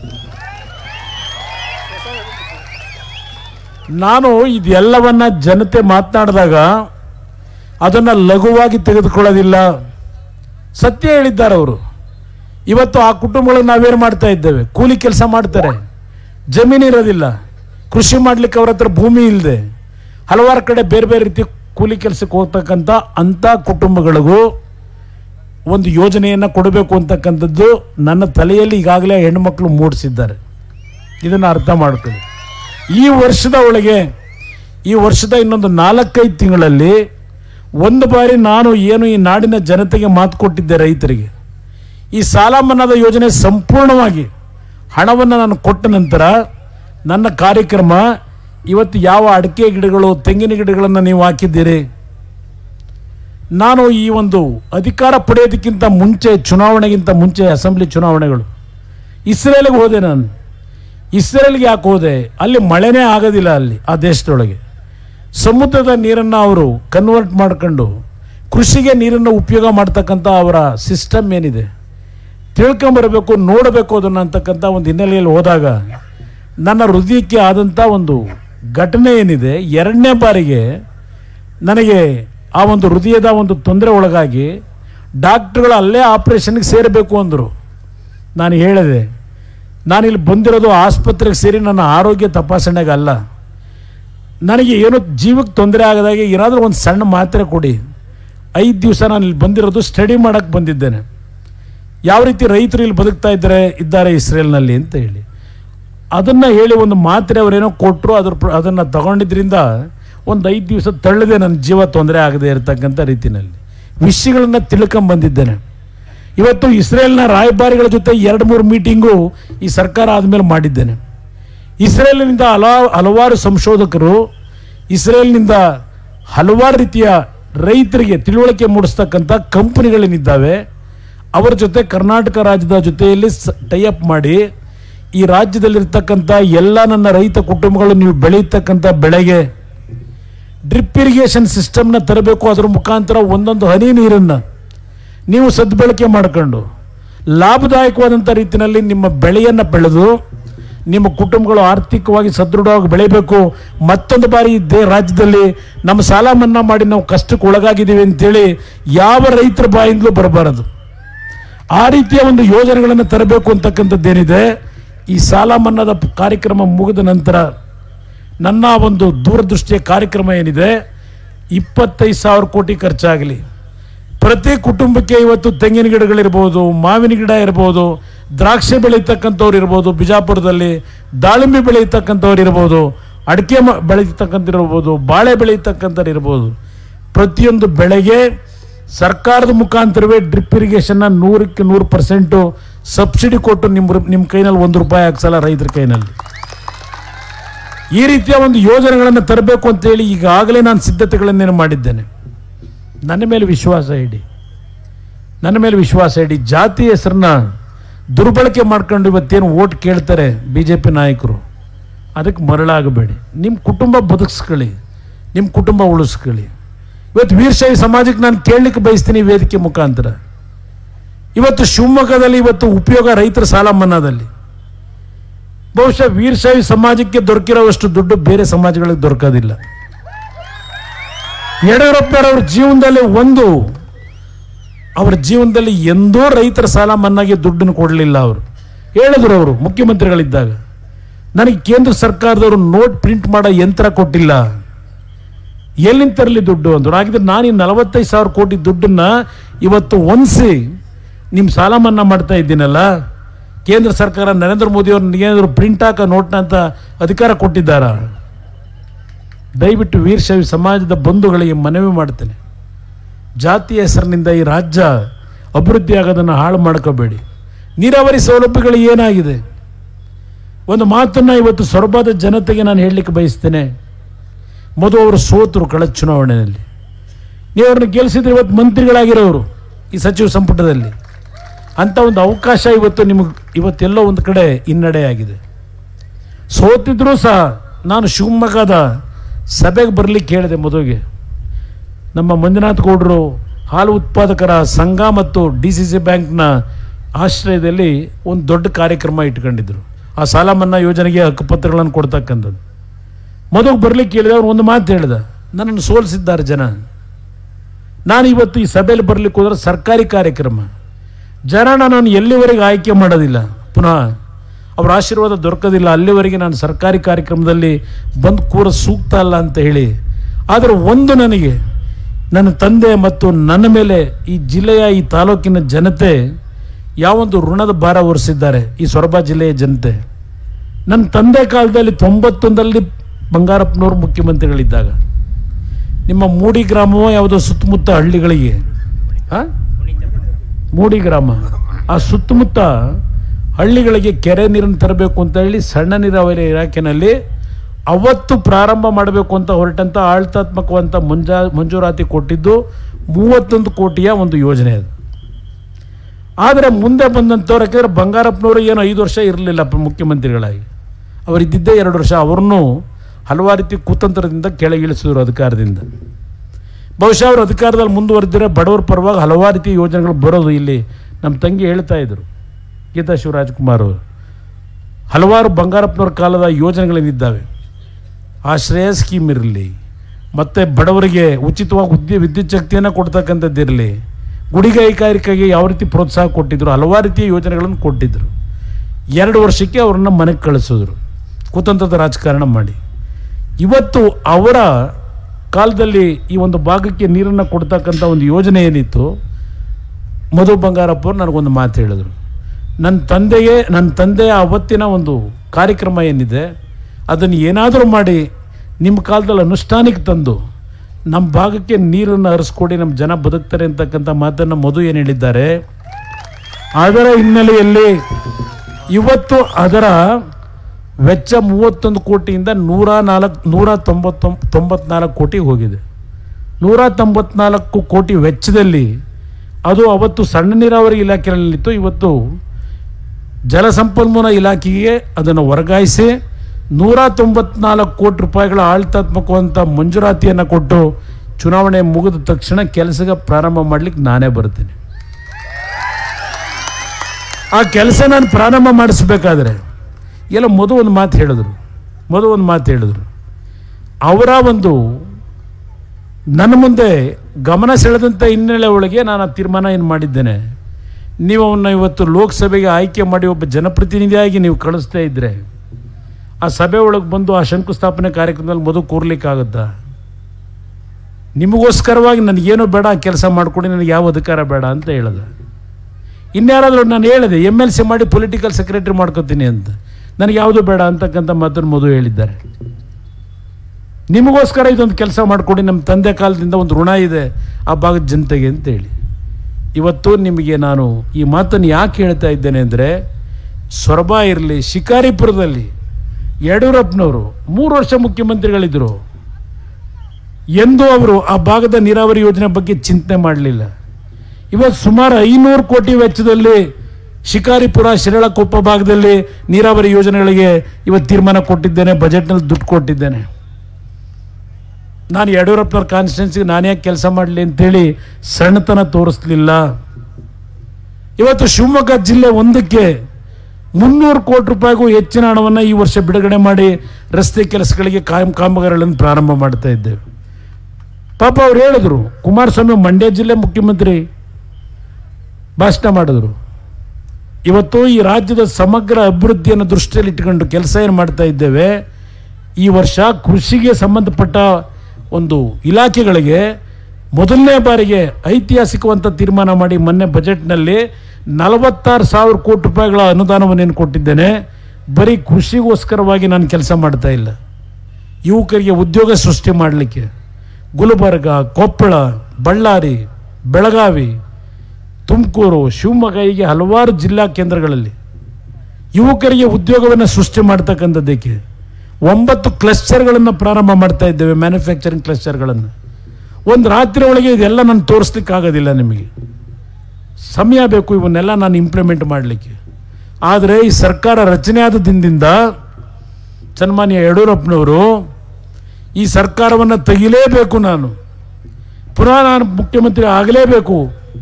ನಾನು ಇದೆಲ್ಲವನ್ನ ಜನತೆ ಮಾತನಾಡಿದಾಗ ಅದನ್ನು ಲಘುವಾಗಿ ತೆಗೆದುಕೊಳ್ಳೋದಿಲ್ಲ ಸತ್ಯ ಹೇಳಿದ್ದಾರೆ ಅವರು ಇವತ್ತು ಆ ಕುಟುಂಬಗಳಿಗೆ ನಾವೇನು ಮಾಡ್ತಾ ಇದ್ದೇವೆ ಕೂಲಿ ಕೆಲಸ ಮಾಡ್ತಾರೆ ಜಮೀನು ಇರೋದಿಲ್ಲ ಕೃಷಿ ಮಾಡ್ಲಿಕ್ಕೆ ಅವ್ರ ಹತ್ರ ಭೂಮಿ ಇಲ್ಲದೆ ಹಲವಾರು ಕಡೆ ಬೇರೆ ಬೇರೆ ರೀತಿ ಕೂಲಿ ಕೆಲಸಕ್ಕೆ ಹೋಗ್ತಕ್ಕಂಥ ಅಂಥ ಕುಟುಂಬಗಳಿಗೂ ಒಂದು ಯೋಜನೆಯನ್ನು ಕೊಡಬೇಕು ಅಂತಕ್ಕಂಥದ್ದು ನನ್ನ ತಲೆಯಲ್ಲಿ ಈಗಾಗಲೇ ಹೆಣ್ಣುಮಕ್ಕಳು ಮೂಡಿಸಿದ್ದಾರೆ ಇದನ್ನು ಅರ್ಥ ಮಾಡ್ಕೊಳ್ಳಿ ಈ ವರ್ಷದ ಒಳಗೆ ಈ ವರ್ಷದ ಇನ್ನೊಂದು ನಾಲ್ಕೈದು ತಿಂಗಳಲ್ಲಿ ಒಂದು ಬಾರಿ ನಾನು ಏನು ಈ ನಾಡಿನ ಜನತೆಗೆ ಮಾತು ಕೊಟ್ಟಿದ್ದೆ ರೈತರಿಗೆ ಈ ಸಾಲ ಮನ್ನಾದ ಯೋಜನೆ ಸಂಪೂರ್ಣವಾಗಿ ಹಣವನ್ನು ನಾನು ಕೊಟ್ಟ ನಂತರ ನನ್ನ ಕಾರ್ಯಕ್ರಮ ಇವತ್ತು ಯಾವ ಅಡಿಕೆ ಗಿಡಗಳು ತೆಂಗಿನ ಗಿಡಗಳನ್ನು ನೀವು ಹಾಕಿದ್ದೀರಿ ನಾನು ಈ ಒಂದು ಅಧಿಕಾರ ಪಡೆಯೋದಕ್ಕಿಂತ ಮುಂಚೆ ಚುನಾವಣೆಗಿಂತ ಮುಂಚೆ ಅಸೆಂಬ್ಲಿ ಚುನಾವಣೆಗಳು ಇಸ್ರೇಲ್ಗೆ ಹೋದೆ ನಾನು ಇಸ್ರೇಲ್ಗೆ ಯಾಕೆ ಹೋದೆ ಅಲ್ಲಿ ಮಳೆನೇ ಆಗೋದಿಲ್ಲ ಅಲ್ಲಿ ಆ ದೇಶದೊಳಗೆ ಸಮುದ್ರದ ನೀರನ್ನು ಅವರು ಕನ್ವರ್ಟ್ ಮಾಡ್ಕೊಂಡು ಕೃಷಿಗೆ ನೀರನ್ನು ಉಪಯೋಗ ಮಾಡ್ತಕ್ಕಂಥ ಅವರ ಸಿಸ್ಟಮ್ ಏನಿದೆ ತಿಳ್ಕೊಂಬರಬೇಕು ನೋಡಬೇಕು ಅದನ್ನು ಅಂತಕ್ಕಂಥ ಒಂದು ಹಿನ್ನೆಲೆಯಲ್ಲಿ ಹೋದಾಗ ನನ್ನ ಹೃದಯಕ್ಕೆ ಆದಂಥ ಒಂದು ಘಟನೆ ಏನಿದೆ ಎರಡನೇ ಬಾರಿಗೆ ನನಗೆ ಆ ಒಂದು ಹೃದಯದ ಒಂದು ತೊಂದರೆ ಒಳಗಾಗಿ ಡಾಕ್ಟ್ರುಗಳು ಅಲ್ಲೇ ಆಪ್ರೇಷನ್ಗೆ ಸೇರಬೇಕು ಅಂದರು ನಾನು ಹೇಳಿದೆ ನಾನಿಲ್ಲಿ ಬಂದಿರೋದು ಆಸ್ಪತ್ರೆಗೆ ಸೇರಿ ನನ್ನ ಆರೋಗ್ಯ ತಪಾಸಣೆಗಲ್ಲ ನನಗೆ ಏನೋ ಜೀವಕ್ಕೆ ತೊಂದರೆ ಆಗದಾಗೆ ಏನಾದರೂ ಒಂದು ಸಣ್ಣ ಮಾತ್ರೆ ಕೊಡಿ ಐದು ದಿವಸ ನಾನು ಇಲ್ಲಿ ಬಂದಿರೋದು ಸ್ಟಡಿ ಮಾಡೋಕ್ಕೆ ಬಂದಿದ್ದೇನೆ ಯಾವ ರೀತಿ ರೈತರು ಇಲ್ಲಿ ಬದುಕ್ತಾ ಇದ್ದಾರೆ ಇದ್ದಾರೆ ಇಸ್ರೇಲ್ನಲ್ಲಿ ಅಂತ ಹೇಳಿ ಅದನ್ನು ಹೇಳಿ ಒಂದು ಮಾತ್ರೆ ಅವರೇನೋ ಕೊಟ್ಟರು ಅದ್ರ ಪ್ರ- ಅದನ್ನು ತಗೊಂಡಿದ್ರಿಂದ ಒಂದು ಐದು ದಿವಸ ತಳ್ಳಿದೆ ನನ್ನ ಜೀವ ತೊಂದರೆ ಆಗದೆ ಇರತಕ್ಕಂಥ ರೀತಿಯಲ್ಲಿ ವಿಷಯಗಳನ್ನು ತಿಳ್ಕೊಂಬಂದಿದ್ದೇನೆ ಇವತ್ತು ಇಸ್ರೇಲ್ನ ರಾಯಭಾರಿಗಳ ಜೊತೆ ಎರಡು ಮೂರು ಮೀಟಿಂಗು ಈ ಸರ್ಕಾರ ಆದಮೇಲೆ ಮಾಡಿದ್ದೇನೆ ಇಸ್ರೇಲಿನಿಂದ ಹಲವಾ ಹಲವಾರು ಸಂಶೋಧಕರು ಇಸ್ರೇಲ್ನಿಂದ ಹಲವಾರು ರೀತಿಯ ರೈತರಿಗೆ ತಿಳುವಳಿಕೆ ಮೂಡಿಸ್ತಕ್ಕಂಥ ಕಂಪನಿಗಳೇನಿದ್ದಾವೆ ಅವರ ಜೊತೆ ಕರ್ನಾಟಕ ರಾಜ್ಯದ ಜೊತೆಯಲ್ಲಿ ಟೈಅಪ್ ಮಾಡಿ ಈ ರಾಜ್ಯದಲ್ಲಿರ್ತಕ್ಕಂಥ ಎಲ್ಲ ನನ್ನ ರೈತ ಕುಟುಂಬಗಳು ನೀವು ಬೆಳೆಯತಕ್ಕಂಥ ಬೆಳೆಗೆ ಡ್ರಿಪ್ ಇರಿಗೇಷನ್ ಸಿಸ್ಟಮ್ನ ತರಬೇಕು ಅದರ ಮುಖಾಂತರ ಒಂದೊಂದು ಹನಿ ನೀರನ್ನು ನೀವು ಸದ್ಬಳಕೆ ಮಾಡಿಕೊಂಡು ಲಾಭದಾಯಕವಾದಂಥ ರೀತಿಯಲ್ಲಿ ನಿಮ್ಮ ಬೆಳೆಯನ್ನು ಬೆಳೆದು ನಿಮ್ಮ ಕುಟುಂಬಗಳು ಆರ್ಥಿಕವಾಗಿ ಸದೃಢವಾಗಿ ಬೆಳೆಯಬೇಕು ಮತ್ತೊಂದು ಬಾರಿ ದೇ ರಾಜ್ಯದಲ್ಲಿ ನಮ್ಮ ಸಾಲ ಮನ್ನಾ ಮಾಡಿ ನಾವು ಕಷ್ಟಕ್ಕೆ ಒಳಗಾಗಿದ್ದೀವಿ ಅಂತೇಳಿ ಯಾವ ರೈತರ ಬಾಯಿಂದಲೂ ಬರಬಾರದು ಆ ರೀತಿಯ ಒಂದು ಯೋಜನೆಗಳನ್ನು ತರಬೇಕು ಅಂತಕ್ಕಂಥದ್ದೇನಿದೆ ಈ ಸಾಲ ಮನ್ನಾದ ಪ್- ಕಾರ್ಯಕ್ರಮ ಮುಗಿದ ನಂತರ ನನ್ನ ಒಂದು ದೂರದೃಷ್ಟಿಯ ಕಾರ್ಯಕ್ರಮ ಏನಿದೆ ಇಪ್ಪತ್ತೈದು ಸಾವಿರ ಕೋಟಿ ಖರ್ಚಾಗಲಿ ಪ್ರತಿ ಕುಟುಂಬಕ್ಕೆ ಇವತ್ತು ತೆಂಗಿನ ಗಿಡಗಳಿರ್ಬೋದು ಮಾವಿನ ಗಿಡ ಇರ್ಬೋದು ದ್ರಾಕ್ಷಿ ಬೆಳೀತಕ್ಕಂಥವ್ರು ಇರ್ಬೋದು ಬಿಜಾಪುರದಲ್ಲಿ ದಾಳಿಂಬೆ ಬೆಳೀತಕ್ಕಂಥವ್ರು ಇರ್ಬೋದು ಅಡಿಕೆ ಮ ಬೆಳೀತಕ್ಕಂಥವ್ರು ಬಾಳೆ ಬೆಳೀತಕ್ಕಂಥವ್ರು ಇರ್ಬೋದು ಪ್ರತಿಯೊಂದು ಬೆಳೆಗೆ ಸರ್ಕಾರದ ಮುಖಾಂತರವೇ ಡ್ರಿಪ್ ಇರಿಗೇಷನ್ನ ನೂರಕ್ಕೆ ನೂರು ಪರ್ಸೆಂಟು ಸಬ್ಸಿಡಿ ಕೊಟ್ಟು ನಿಮ್ಮ ನಿಮ್ಮ ಕೈನಲ್ಲಿ ಒಂದು ರೂಪಾಯಿ ಹಾಕ್ಸಲ್ಲ ರೈತರ ಕೈನಲ್ಲಿ ಈ ರೀತಿಯ ಒಂದು ಯೋಜನೆಗಳನ್ನು ತರಬೇಕು ಅಂತೇಳಿ ಈಗಾಗಲೇ ನಾನು ಸಿದ್ಧತೆಗಳನ್ನೇನು ಮಾಡಿದ್ದೇನೆ ನನ್ನ ಮೇಲೆ ವಿಶ್ವಾಸ ಇಡಿ ನನ್ನ ಮೇಲೆ ವಿಶ್ವಾಸ ಇಡಿ ಜಾತಿ ಹೆಸರನ್ನ ದುರ್ಬಳಕೆ ಮಾಡ್ಕೊಂಡು ಇವತ್ತೇನು ಓಟ್ ಕೇಳ್ತಾರೆ ಬಿ ಜೆ ಪಿ ನಾಯಕರು ಅದಕ್ಕೆ ಮರಳಾಗಬೇಡಿ ನಿಮ್ಮ ಕುಟುಂಬ ಬದುಕಿಸ್ಕೊಳ್ಳಿ ನಿಮ್ಮ ಕುಟುಂಬ ಉಳಿಸ್ಕೊಳ್ಳಿ ಇವತ್ತು ವೀರಶೈವ ಸಮಾಜಕ್ಕೆ ನಾನು ಕೇಳಲಿಕ್ಕೆ ಬಯಸ್ತೀನಿ ಈ ವೇದಿಕೆ ಮುಖಾಂತರ ಇವತ್ತು ಶಿವಮೊಗ್ಗದಲ್ಲಿ ಇವತ್ತು ಉಪಯೋಗ ರೈತರ ಸಾಲ ಮನ್ನಾದಲ್ಲಿ ಬಹುಶಃ ವೀರಶೈವ ಸಮಾಜಕ್ಕೆ ದೊರಕಿರೋವಷ್ಟು ದುಡ್ಡು ಬೇರೆ ಸಮಾಜಗಳಿಗೆ ದೊರಕೋದಿಲ್ಲ ಯಡಿಯೂರಪ್ಪನವ್ರ ಜೀವನದಲ್ಲಿ ಒಂದು ಅವರ ಜೀವನದಲ್ಲಿ ಎಂದೂ ರೈತರ ಸಾಲ ಮನ್ನಾಗೆ ದುಡ್ಡನ್ನು ಕೊಡಲಿಲ್ಲ ಅವರು ಹೇಳಿದ್ರು ಅವರು ಮುಖ್ಯಮಂತ್ರಿಗಳಿದ್ದಾಗ ನನಗೆ ಕೇಂದ್ರ ಸರ್ಕಾರದವರು ನೋಟ್ ಪ್ರಿಂಟ್ ಮಾಡೋ ಯಂತ್ರ ಕೊಟ್ಟಿಲ್ಲ ಎಲ್ಲಿಂದ ತರಲಿ ದುಡ್ಡು ಅಂದ್ರು ಹಾಗಿದ್ರೆ ನಾನು ಈ ನಲವತ್ತೈದು ಸಾವಿರ ಕೋಟಿ ದುಡ್ಡನ್ನ ಇವತ್ತು ಹೊಂದಿಸಿ ನಿಮ್ಮ ಸಾಲ ಮನ್ನಾ ಮಾಡ್ತಾ ಇದ್ದೀನಲ್ಲ ಕೇಂದ್ರ ಸರ್ಕಾರ ನರೇಂದ್ರ ಮೋದಿ ಅವ್ರನ್ನ ಏನಾದರೂ ಪ್ರಿಂಟ್ ಹಾಕೋ ನೋಟ್ನ ಅಂತ ಅಧಿಕಾರ ಕೊಟ್ಟಿದ್ದಾರ ದಯವಿಟ್ಟು ವೀರಶೈವ ಸಮಾಜದ ಬಂಧುಗಳಿಗೆ ಮನವಿ ಮಾಡ್ತೇನೆ ಜಾತಿಯ ಹೆಸರಿನಿಂದ ಈ ರಾಜ್ಯ ಅಭಿವೃದ್ಧಿ ಆಗೋದನ್ನು ಹಾಳು ಮಾಡ್ಕೋಬೇಡಿ ನೀರಾವರಿ ಸೌಲಭ್ಯಗಳು ಏನಾಗಿದೆ ಒಂದು ಮಾತನ್ನ ಇವತ್ತು ಸೊರಬಾದ ಜನತೆಗೆ ನಾನು ಹೇಳಲಿಕ್ಕೆ ಬಯಸ್ತೇನೆ ಮಧು ಅವರು ಸೋತರು ಕಳೆದ ಚುನಾವಣೆಯಲ್ಲಿ ನೀವು ಅವ್ರನ್ನ ಗೆಲ್ಲಿಸಿದ್ರೆ ಇವತ್ತು ಮಂತ್ರಿಗಳಾಗಿರೋರು ಈ ಸಚಿವ ಸಂಪುಟದಲ್ಲಿ ಅಂತ ಒಂದು ಅವಕಾಶ ಇವತ್ತು ನಿಮಗೆ ಇವತ್ತೆಲ್ಲೋ ಒಂದು ಕಡೆ ಹಿನ್ನಡೆ ಆಗಿದೆ ಸೋತಿದ್ರೂ ಸಹ ನಾನು ಶಿವಮೊಗ್ಗದ ಸಭೆಗೆ ಬರಲಿಕ್ಕೆ ಹೇಳಿದೆ ಮದುವೆಗೆ ನಮ್ಮ ಮಂಜುನಾಥ್ ಗೌಡರು ಹಾಲು ಉತ್ಪಾದಕರ ಸಂಘ ಮತ್ತು ಡಿ ಸಿ ಸಿ ಬ್ಯಾಂಕ್ನ ಆಶ್ರಯದಲ್ಲಿ ಒಂದು ದೊಡ್ಡ ಕಾರ್ಯಕ್ರಮ ಇಟ್ಕೊಂಡಿದ್ರು ಆ ಸಾಲ ಮನ್ನಾ ಯೋಜನೆಗೆ ಹಕ್ಕುಪತ್ರಗಳನ್ನು ಕೊಡ್ತಕ್ಕಂಥದ್ದು ಮದುವೆಗೆ ಬರ್ಲಿಕ್ಕೆ ಹೇಳಿದೆ ಅವ್ರು ಒಂದು ಮಾತು ಹೇಳಿದ ನನ್ನನ್ನು ಸೋಲಿಸಿದ್ದಾರೆ ಜನ ನಾನು ಇವತ್ತು ಈ ಸಭೆಯಲ್ಲಿ ಬರ್ಲಿಕ್ಕೆ ಹೋದ್ರೆ ಸರ್ಕಾರಿ ಕಾರ್ಯಕ್ರಮ ಜನ ನಾನು ಎಲ್ಲಿವರೆಗೆ ಆಯ್ಕೆ ಮಾಡೋದಿಲ್ಲ ಪುನಃ ಅವ್ರ ಆಶೀರ್ವಾದ ದೊರಕೋದಿಲ್ಲ ಅಲ್ಲಿವರೆಗೆ ನಾನು ಸರ್ಕಾರಿ ಕಾರ್ಯಕ್ರಮದಲ್ಲಿ ಬಂದು ಕೂರ ಸೂಕ್ತ ಅಲ್ಲ ಅಂತ ಹೇಳಿ ಆದರೆ ಒಂದು ನನಗೆ ನನ್ನ ತಂದೆ ಮತ್ತು ನನ್ನ ಮೇಲೆ ಈ ಜಿಲ್ಲೆಯ ಈ ತಾಲೂಕಿನ ಜನತೆ ಯಾವೊಂದು ಋಣದ ಭಾರ ಹೊರಿಸಿದ್ದಾರೆ ಈ ಸೊರಬ ಜಿಲ್ಲೆಯ ಜನತೆ ನನ್ನ ತಂದೆ ಕಾಲದಲ್ಲಿ ತೊಂಬತ್ತೊಂದರಲ್ಲಿ ಬಂಗಾರಪ್ಪನವರು ಮುಖ್ಯಮಂತ್ರಿಗಳಿದ್ದಾಗ ನಿಮ್ಮ ಮೂಡಿ ಗ್ರಾಮವೋ ಯಾವುದೋ ಸುತ್ತಮುತ್ತ ಹಳ್ಳಿಗಳಿಗೆ ಆ? ಮೂಡಿ ಗ್ರಾಮ ಆ ಸುತ್ತಮುತ್ತ ಹಳ್ಳಿಗಳಿಗೆ ಕೆರೆ ನೀರನ್ನು ತರಬೇಕು ಅಂತ ಹೇಳಿ ಸಣ್ಣ ನೀರಾವರಿ ಇಲಾಖೆನಲ್ಲಿ ಅವತ್ತು ಪ್ರಾರಂಭ ಮಾಡಬೇಕು ಅಂತ ಹೊರಟಂತ ಆಡಳಿತಾತ್ಮಕವಂತ ಮಂಜಾ ಮಂಜೂರಾತಿ ಕೊಟ್ಟಿದ್ದು ಮೂವತ್ತೊಂದು ಕೋಟಿಯ ಒಂದು ಯೋಜನೆ ಅದು ಆದರೆ ಮುಂದೆ ಬಂದಂಥವ್ರು ಯಾಕಂದ್ರೆ ಬಂಗಾರಪ್ಪನವರು ಏನು ಐದು ವರ್ಷ ಇರಲಿಲ್ಲ ಮುಖ್ಯಮಂತ್ರಿಗಳಾಗಿ ಅವರಿದ್ದಿದ್ದೇ ಎರಡು ವರ್ಷ ಅವ್ರನ್ನೂ ಹಲವಾರು ರೀತಿ ಕುತಂತ್ರದಿಂದ ಕೆಳಗಿಳಿಸಿದ್ರು ಅಧಿಕಾರದಿಂದ ಬಹುಶಃ ಅವರು ಅಧಿಕಾರದಲ್ಲಿ ಮುಂದುವರೆದಿದ್ರೆ ಬಡವರ ಪರವಾಗಿ ಹಲವಾರು ರೀತಿ ಯೋಜನೆಗಳು ಬರೋದು ಇಲ್ಲಿ ನಮ್ಮ ತಂಗಿ ಹೇಳ್ತಾ ಇದ್ರು ಗೀತಾ ಶಿವರಾಜ್ಕುಮಾರ್ ಅವರು ಹಲವಾರು ಬಂಗಾರಪ್ಪನವ್ರ ಕಾಲದ ಯೋಜನೆಗಳೇನಿದ್ದಾವೆ ಆಶ್ರಯ ಸ್ಕೀಮ್ ಇರಲಿ ಮತ್ತು ಬಡವರಿಗೆ ಉಚಿತವಾಗಿ ಉದ್ಯ ವಿದ್ಯುತ್ ಶಕ್ತಿಯನ್ನು ಕೊಡ್ತಕ್ಕಂಥದ್ದಿರಲಿ ಗುಡಿಗೈಗಾರಿಕೆಗೆ ಯಾವ ರೀತಿ ಪ್ರೋತ್ಸಾಹ ಕೊಟ್ಟಿದ್ರು ಹಲವಾರು ರೀತಿಯ ಯೋಜನೆಗಳನ್ನು ಕೊಟ್ಟಿದ್ದರು ಎರಡು ವರ್ಷಕ್ಕೆ ಅವ್ರನ್ನ ಮನೆಗೆ ಕಳಿಸಿದ್ರು ಕುತಂತ್ರದ ರಾಜಕಾರಣ ಮಾಡಿ ಇವತ್ತು ಅವರ ಕಾಲದಲ್ಲಿ ಈ ಒಂದು ಭಾಗಕ್ಕೆ ನೀರನ್ನು ಕೊಡ್ತಕ್ಕಂಥ ಒಂದು ಯೋಜನೆ ಏನಿತ್ತು ಮಧು ಬಂಗಾರಪ್ಪ ಅವ್ರು ನನಗೊಂದು ಮಾತು ಹೇಳಿದರು ನನ್ನ ತಂದೆಗೆ ನನ್ನ ತಂದೆಯ ಅವತ್ತಿನ ಒಂದು ಕಾರ್ಯಕ್ರಮ ಏನಿದೆ ಅದನ್ನು ಏನಾದರೂ ಮಾಡಿ ನಿಮ್ಮ ಕಾಲದಲ್ಲಿ ಅನುಷ್ಠಾನಕ್ಕೆ ತಂದು ನಮ್ಮ ಭಾಗಕ್ಕೆ ನೀರನ್ನು ಹರಿಸ್ಕೊಡಿ ನಮ್ಮ ಜನ ಬದುಕ್ತಾರೆ ಅಂತಕ್ಕಂಥ ಮಾತನ್ನು ಮಧು ಏನು ಹೇಳಿದ್ದಾರೆ ಅದರ ಹಿನ್ನೆಲೆಯಲ್ಲಿ ಇವತ್ತು ಅದರ ವೆಚ್ಚ ಮೂವತ್ತೊಂದು ಕೋಟಿಯಿಂದ ನೂರ ನಾಲ್ಕು ನೂರ ತೊಂಬತ್ತೊಂಬ ತೊಂಬತ್ನಾಲ್ಕು ಕೋಟಿ ಹೋಗಿದೆ ನೂರ ತೊಂಬತ್ನಾಲ್ಕು ಕೋಟಿ ವೆಚ್ಚದಲ್ಲಿ ಅದು ಅವತ್ತು ಸಣ್ಣ ನೀರಾವರಿ ಇಲಾಖೆಯಲ್ಲಿತ್ತು ಇವತ್ತು ಜಲಸಂಪನ್ಮೂಲ ಇಲಾಖೆಗೆ ಅದನ್ನು ವರ್ಗಾಯಿಸಿ ನೂರ ತೊಂಬತ್ನಾಲ್ಕು ಕೋಟಿ ರೂಪಾಯಿಗಳ ಆಡಳಿತಾತ್ಮಕವಂತ ಮಂಜೂರಾತಿಯನ್ನು ಕೊಟ್ಟು ಚುನಾವಣೆ ಮುಗಿದ ತಕ್ಷಣ ಕೆಲಸಕ್ಕೆ ಪ್ರಾರಂಭ ಮಾಡ್ಲಿಕ್ಕೆ ನಾನೇ ಬರ್ತೀನಿ ಆ ಕೆಲಸ ನಾನು ಪ್ರಾರಂಭ ಮಾಡಿಸ್ಬೇಕಾದ್ರೆ ಎಲ್ಲ ಮಧು ಒಂದು ಮಾತು ಹೇಳಿದ್ರು ಮಧು ಒಂದು ಮಾತು ಹೇಳಿದ್ರು ಅವರ ಒಂದು ನನ್ನ ಮುಂದೆ ಗಮನ ಸೆಳೆದಂಥ ಹಿನ್ನೆಲೆ ಒಳಗೆ ನಾನು ಆ ತೀರ್ಮಾನ ಏನು ಮಾಡಿದ್ದೇನೆ ನೀವು ಅವನ್ನ ಇವತ್ತು ಲೋಕಸಭೆಗೆ ಆಯ್ಕೆ ಮಾಡಿ ಒಬ್ಬ ಜನಪ್ರತಿನಿಧಿಯಾಗಿ ನೀವು ಕಳಿಸ್ತಾ ಇದ್ದರೆ ಆ ಸಭೆ ಒಳಗೆ ಬಂದು ಆ ಶಂಕುಸ್ಥಾಪನೆ ಕಾರ್ಯಕ್ರಮದಲ್ಲಿ ಮಧು ಕೂರ್ಲಿಕ್ಕಾಗುತ್ತಾ ನಿಮಗೋಸ್ಕರವಾಗಿ ನನಗೇನು ಬೇಡ ಆ ಕೆಲಸ ಮಾಡಿಕೊಡಿ ನನಗೆ ಯಾವ ಅಧಿಕಾರ ಬೇಡ ಅಂತ ಹೇಳಿದೆ ಇನ್ಯಾರಾದರೂ ನಾನು ಹೇಳಿದೆ ಎಮ್ ಎಲ್ ಸಿ ಮಾಡಿ ಪೊಲಿಟಿಕಲ್ ಸೆಕ್ರೆಟರಿ ಮಾಡ್ಕೋತೀನಿ ಅಂತ ನನಗೆ ಯಾವುದು ಬೇಡ ಅಂತಕ್ಕಂಥ ಮಾತನ್ನು ಮಧು ಹೇಳಿದ್ದಾರೆ ನಿಮಗೋಸ್ಕರ ಇದೊಂದು ಕೆಲಸ ಮಾಡಿಕೊಡಿ ನಮ್ಮ ತಂದೆ ಕಾಲದಿಂದ ಒಂದು ಋಣ ಇದೆ ಆ ಭಾಗದ ಜನತೆಗೆ ಅಂತ ಹೇಳಿ ಇವತ್ತು ನಿಮಗೆ ನಾನು ಈ ಮಾತನ್ನು ಯಾಕೆ ಹೇಳ್ತಾ ಇದ್ದೇನೆ ಅಂದರೆ ಸೊರಬ ಇರಲಿ ಶಿಕಾರಿಪುರದಲ್ಲಿ ಯಡಿಯೂರಪ್ಪನವರು ಮೂರು ವರ್ಷ ಮುಖ್ಯಮಂತ್ರಿಗಳಿದ್ದರು ಎಂದೂ ಅವರು ಆ ಭಾಗದ ನೀರಾವರಿ ಯೋಜನೆ ಬಗ್ಗೆ ಚಿಂತನೆ ಮಾಡಲಿಲ್ಲ ಇವತ್ತು ಸುಮಾರು ಐನೂರು ಕೋಟಿ ವೆಚ್ಚದಲ್ಲಿ ಶಿಕಾರಿಪುರ ಶಿರಳಕೊಪ್ಪ ಭಾಗದಲ್ಲಿ ನೀರಾವರಿ ಯೋಜನೆಗಳಿಗೆ ಇವತ್ತು ತೀರ್ಮಾನ ಕೊಟ್ಟಿದ್ದೇನೆ ಬಜೆಟ್ನಲ್ಲಿ ದುಡ್ಡು ಕೊಟ್ಟಿದ್ದೇನೆ ನಾನು ಯಡಿಯೂರಪ್ಪನವ್ರ ಕಾನ್ಸ್ಟಿಟ್ಯೂನ್ಸಿಗೆ ನಾನು ಯಾಕೆ ಕೆಲಸ ಮಾಡಲಿ ಅಂತೇಳಿ ಸಣ್ಣತನ ತೋರಿಸ್ಲಿಲ್ಲ ಇವತ್ತು ಶಿವಮೊಗ್ಗ ಜಿಲ್ಲೆ ಒಂದಕ್ಕೆ ಮುನ್ನೂರು ಕೋಟಿ ರೂಪಾಯಿಗೂ ಹೆಚ್ಚಿನ ಹಣವನ್ನು ಈ ವರ್ಷ ಬಿಡುಗಡೆ ಮಾಡಿ ರಸ್ತೆ ಕೆಲಸಗಳಿಗೆ ಕಾಯಂ ಕಾಮಗಾರಿಗಳನ್ನು ಪ್ರಾರಂಭ ಮಾಡ್ತಾ ಇದ್ದೇವೆ ಪಾಪ ಅವ್ರು ಹೇಳಿದ್ರು ಕುಮಾರಸ್ವಾಮಿ ಮಂಡ್ಯ ಜಿಲ್ಲೆ ಮುಖ್ಯಮಂತ್ರಿ ಭಾಷಣ ಮಾಡಿದ್ರು ಇವತ್ತು ಈ ರಾಜ್ಯದ ಸಮಗ್ರ ಅಭಿವೃದ್ಧಿಯನ್ನು ದೃಷ್ಟಿಯಲ್ಲಿ ಇಟ್ಕೊಂಡು ಕೆಲಸ ಏನು ಮಾಡ್ತಾ ಇದ್ದೇವೆ ಈ ವರ್ಷ ಕೃಷಿಗೆ ಸಂಬಂಧಪಟ್ಟ ಒಂದು ಇಲಾಖೆಗಳಿಗೆ ಮೊದಲನೇ ಬಾರಿಗೆ ಐತಿಹಾಸಿಕವಂತ ತೀರ್ಮಾನ ಮಾಡಿ ಮೊನ್ನೆ ಬಜೆಟ್ನಲ್ಲಿ ನಲವತ್ತಾರು ಸಾವಿರ ಕೋಟಿ ರೂಪಾಯಿಗಳ ಅನುದಾನವನ್ನು ಏನು ಕೊಟ್ಟಿದ್ದೇನೆ ಬರೀ ಕೃಷಿಗೋಸ್ಕರವಾಗಿ ನಾನು ಕೆಲಸ ಮಾಡ್ತಾ ಇಲ್ಲ ಯುವಕರಿಗೆ ಉದ್ಯೋಗ ಸೃಷ್ಟಿ ಮಾಡಲಿಕ್ಕೆ ಗುಲ್ಬರ್ಗ ಕೊಪ್ಪಳ ಬಳ್ಳಾರಿ ಬೆಳಗಾವಿ ತುಮಕೂರು ಶಿವಮೊಗ್ಗ ಹೀಗೆ ಹಲವಾರು ಜಿಲ್ಲಾ ಕೇಂದ್ರಗಳಲ್ಲಿ ಯುವಕರಿಗೆ ಉದ್ಯೋಗವನ್ನು ಸೃಷ್ಟಿ ಮಾಡ್ತಕ್ಕಂಥದ್ದಕ್ಕೆ ಒಂಬತ್ತು ಕ್ಲಸ್ಟರ್ಗಳನ್ನು ಪ್ರಾರಂಭ ಮಾಡ್ತಾ ಇದ್ದೇವೆ ಮ್ಯಾನುಫ್ಯಾಕ್ಚರಿಂಗ್ ಕ್ಲಸ್ಟರ್ಗಳನ್ನು ಒಂದು ರಾತ್ರಿ ಒಳಗೆ ಇದೆಲ್ಲ ನಾನು ತೋರಿಸ್ಲಿಕ್ಕೆ ಆಗೋದಿಲ್ಲ ನಿಮಗೆ ಸಮಯ ಬೇಕು ಇವನ್ನೆಲ್ಲ ನಾನು ಇಂಪ್ಲಿಮೆಂಟ್ ಮಾಡಲಿಕ್ಕೆ ಆದರೆ ಈ ಸರ್ಕಾರ ರಚನೆ ಆದ ದಿನದಿಂದ ಸನ್ಮಾನ್ಯ ಯಡಿಯೂರಪ್ಪನವರು ಈ ಸರ್ಕಾರವನ್ನು ತೆಗಿಲೇಬೇಕು ನಾನು ಪುನಃ ನಾನು ಮುಖ್ಯಮಂತ್ರಿ ಆಗಲೇಬೇಕು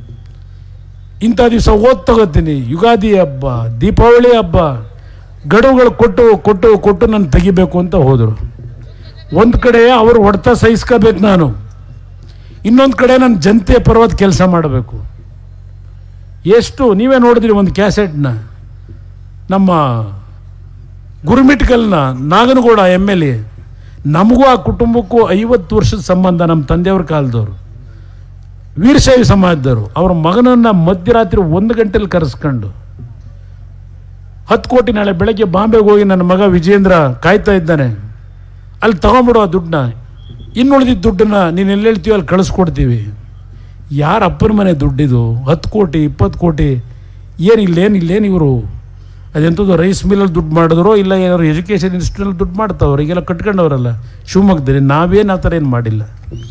ಇಂಥ ದಿವಸ ಓದ್ ತಗೋತೀನಿ ಯುಗಾದಿ ಹಬ್ಬ ದೀಪಾವಳಿ ಹಬ್ಬ ಗಡುವುಗಳು ಕೊಟ್ಟು ಕೊಟ್ಟು ಕೊಟ್ಟು ನಾನು ತೆಗಿಬೇಕು ಅಂತ ಹೋದರು ಒಂದು ಕಡೆ ಅವರು ಹೊಡೆತ ಸಹಿಸ್ಕೋಬೇಕು ನಾನು ಇನ್ನೊಂದು ಕಡೆ ನಾನು ಜನತೆಯ ಪರವಾದ ಕೆಲಸ ಮಾಡಬೇಕು ಎಷ್ಟು ನೀವೇ ನೋಡಿದ್ರಿ ಒಂದು ಕ್ಯಾಸೆಟ್ನ ನಮ್ಮ ಗುರುಮಿಟ್ಕಲ್ನ ನಾಗನಗೌಡ ಎಮ್ ಎಲ್ ಎ ನಮಗೂ ಆ ಕುಟುಂಬಕ್ಕೂ ಐವತ್ತು ವರ್ಷದ ಸಂಬಂಧ ನಮ್ಮ ತಂದೆಯವ್ರ ಕಾಲದವರು ವೀರಶೈವ ಸಮಾಜದವರು ಅವ್ರ ಮಗನನ್ನ ಮಧ್ಯರಾತ್ರಿ ಒಂದು ಗಂಟೆಲಿ ಕರೆಸ್ಕೊಂಡು ಹತ್ತು ಕೋಟಿ ನಾಳೆ ಬೆಳಗ್ಗೆ ಬಾಂಬೆಗೆ ಹೋಗಿ ನನ್ನ ಮಗ ವಿಜೇಂದ್ರ ಕಾಯ್ತಾ ಇದ್ದಾನೆ ಅಲ್ಲಿ ತಗೊಂಬಿಡು ಆ ದುಡ್ಡನ್ನ ಇನ್ನುಳಿದಿದ್ದ ದುಡ್ಡನ್ನ ನೀನು ಎಲ್ಲಿ ಹೇಳ್ತೀವಿ ಅಲ್ಲಿ ಕಳಿಸ್ಕೊಡ್ತೀವಿ ಯಾರ ಅಪ್ಪನ ಮನೆ ದುಡ್ಡಿದು ಹತ್ತು ಕೋಟಿ ಇಪ್ಪತ್ತು ಕೋಟಿ ಏನು ಇಲ್ಲೇನು ಇಲ್ಲೇನು ಇವರು ಅದೆಂಥದ್ದು ರೈಸ್ ಮಿಲ್ಲಲ್ಲಿ ದುಡ್ಡು ಮಾಡಿದ್ರು ಇಲ್ಲ ಏನಾದ್ರು ಎಜುಕೇಷನ್ ಇನ್ಸ್ಟಿಟ್ಯೂಟಲ್ಲಿ ದುಡ್ಡು ಮಾಡ್ತಾವ್ರು ಈಗೆಲ್ಲ ಕಟ್ಕೊಂಡವರಲ್ಲ ಶಿವಮೊಗ್ಗದಲ್ಲಿ ನಾವೇನು ಆ ಥರ ಏನು ಮಾಡಿಲ್ಲ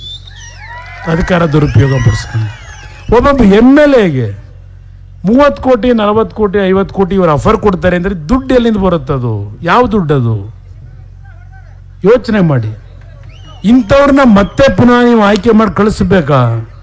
ಅಧಿಕಾರ ದುರುಪಯೋಗ ಪಡಿಸ್ಕೊಂಡು ಒಬ್ಬೊಬ್ಬ ಎಮ್ ಎಲ್ ಎಗೆ ಮೂವತ್ತು ಕೋಟಿ ನಲವತ್ತು ಕೋಟಿ ಐವತ್ತು ಕೋಟಿ ಇವರು ಆಫರ್ ಕೊಡ್ತಾರೆ ಅಂದರೆ ದುಡ್ಡು ಎಲ್ಲಿಂದ ಬರುತ್ತೆ ಅದು ಯಾವ ದುಡ್ಡು ಅದು ಯೋಚನೆ ಮಾಡಿ ಇಂಥವ್ರನ್ನ ಮತ್ತೆ ಪುನಃ ನೀವು ಆಯ್ಕೆ ಮಾಡಿ ಕಳಿಸ್ಬೇಕಾ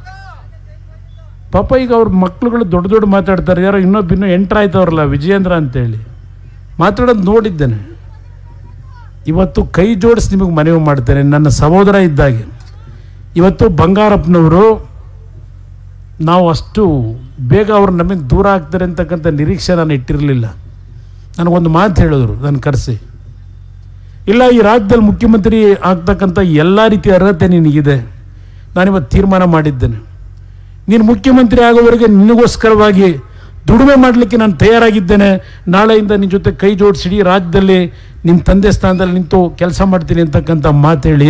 ಪಾಪ ಈಗ ಅವ್ರ ಮಕ್ಳುಗಳು ದೊಡ್ಡ ದೊಡ್ಡ ಮಾತಾಡ್ತಾರೆ ಯಾರೋ ಇನ್ನೊಬ್ಬ ಇನ್ನೂ ಎಂಟ್ರ್ ಆಯ್ತವ್ರಲ್ಲ ವಿಜಯೇಂದ್ರ ಅಂತೇಳಿ ಮಾತಾಡೋದು ನೋಡಿದ್ದೇನೆ ಇವತ್ತು ಕೈ ಜೋಡಿಸಿ ನಿಮಗೆ ಮನವಿ ಮಾಡ್ತೇನೆ ನನ್ನ ಸಹೋದರ ಇದ್ದಾಗೆ ಇವತ್ತು ಬಂಗಾರಪ್ಪನವರು ನಾವು ಅಷ್ಟು ಬೇಗ ಅವ್ರು ನಮಗೆ ದೂರ ಆಗ್ತಾರೆ ಅಂತಕ್ಕಂಥ ನಿರೀಕ್ಷೆ ನಾನು ಇಟ್ಟಿರಲಿಲ್ಲ ನನಗೊಂದು ಮಾತು ಹೇಳಿದ್ರು ನಾನು ಕರೆಸಿ ಇಲ್ಲ ಈ ರಾಜ್ಯದಲ್ಲಿ ಮುಖ್ಯಮಂತ್ರಿ ಆಗ್ತಕ್ಕಂಥ ಎಲ್ಲ ರೀತಿಯ ಅರ್ಹತೆ ನಿನಗಿದೆ ನಾನಿವತ್ತು ತೀರ್ಮಾನ ಮಾಡಿದ್ದೇನೆ ನೀನು ಮುಖ್ಯಮಂತ್ರಿ ಆಗೋವರೆಗೆ ನಿನಗೋಸ್ಕರವಾಗಿ ದುಡಿಮೆ ಮಾಡಲಿಕ್ಕೆ ನಾನು ತಯಾರಾಗಿದ್ದೇನೆ ನಾಳೆಯಿಂದ ನಿನ್ನ ಜೊತೆ ಕೈ ಜೋಡಿಸಿ ಇಡೀ ರಾಜ್ಯದಲ್ಲಿ ನಿಮ್ಮ ತಂದೆ ಸ್ಥಾನದಲ್ಲಿ ನಿಂತು ಕೆಲಸ ಮಾಡ್ತೀನಿ ಅಂತಕ್ಕಂಥ ಮಾತೇಳಿ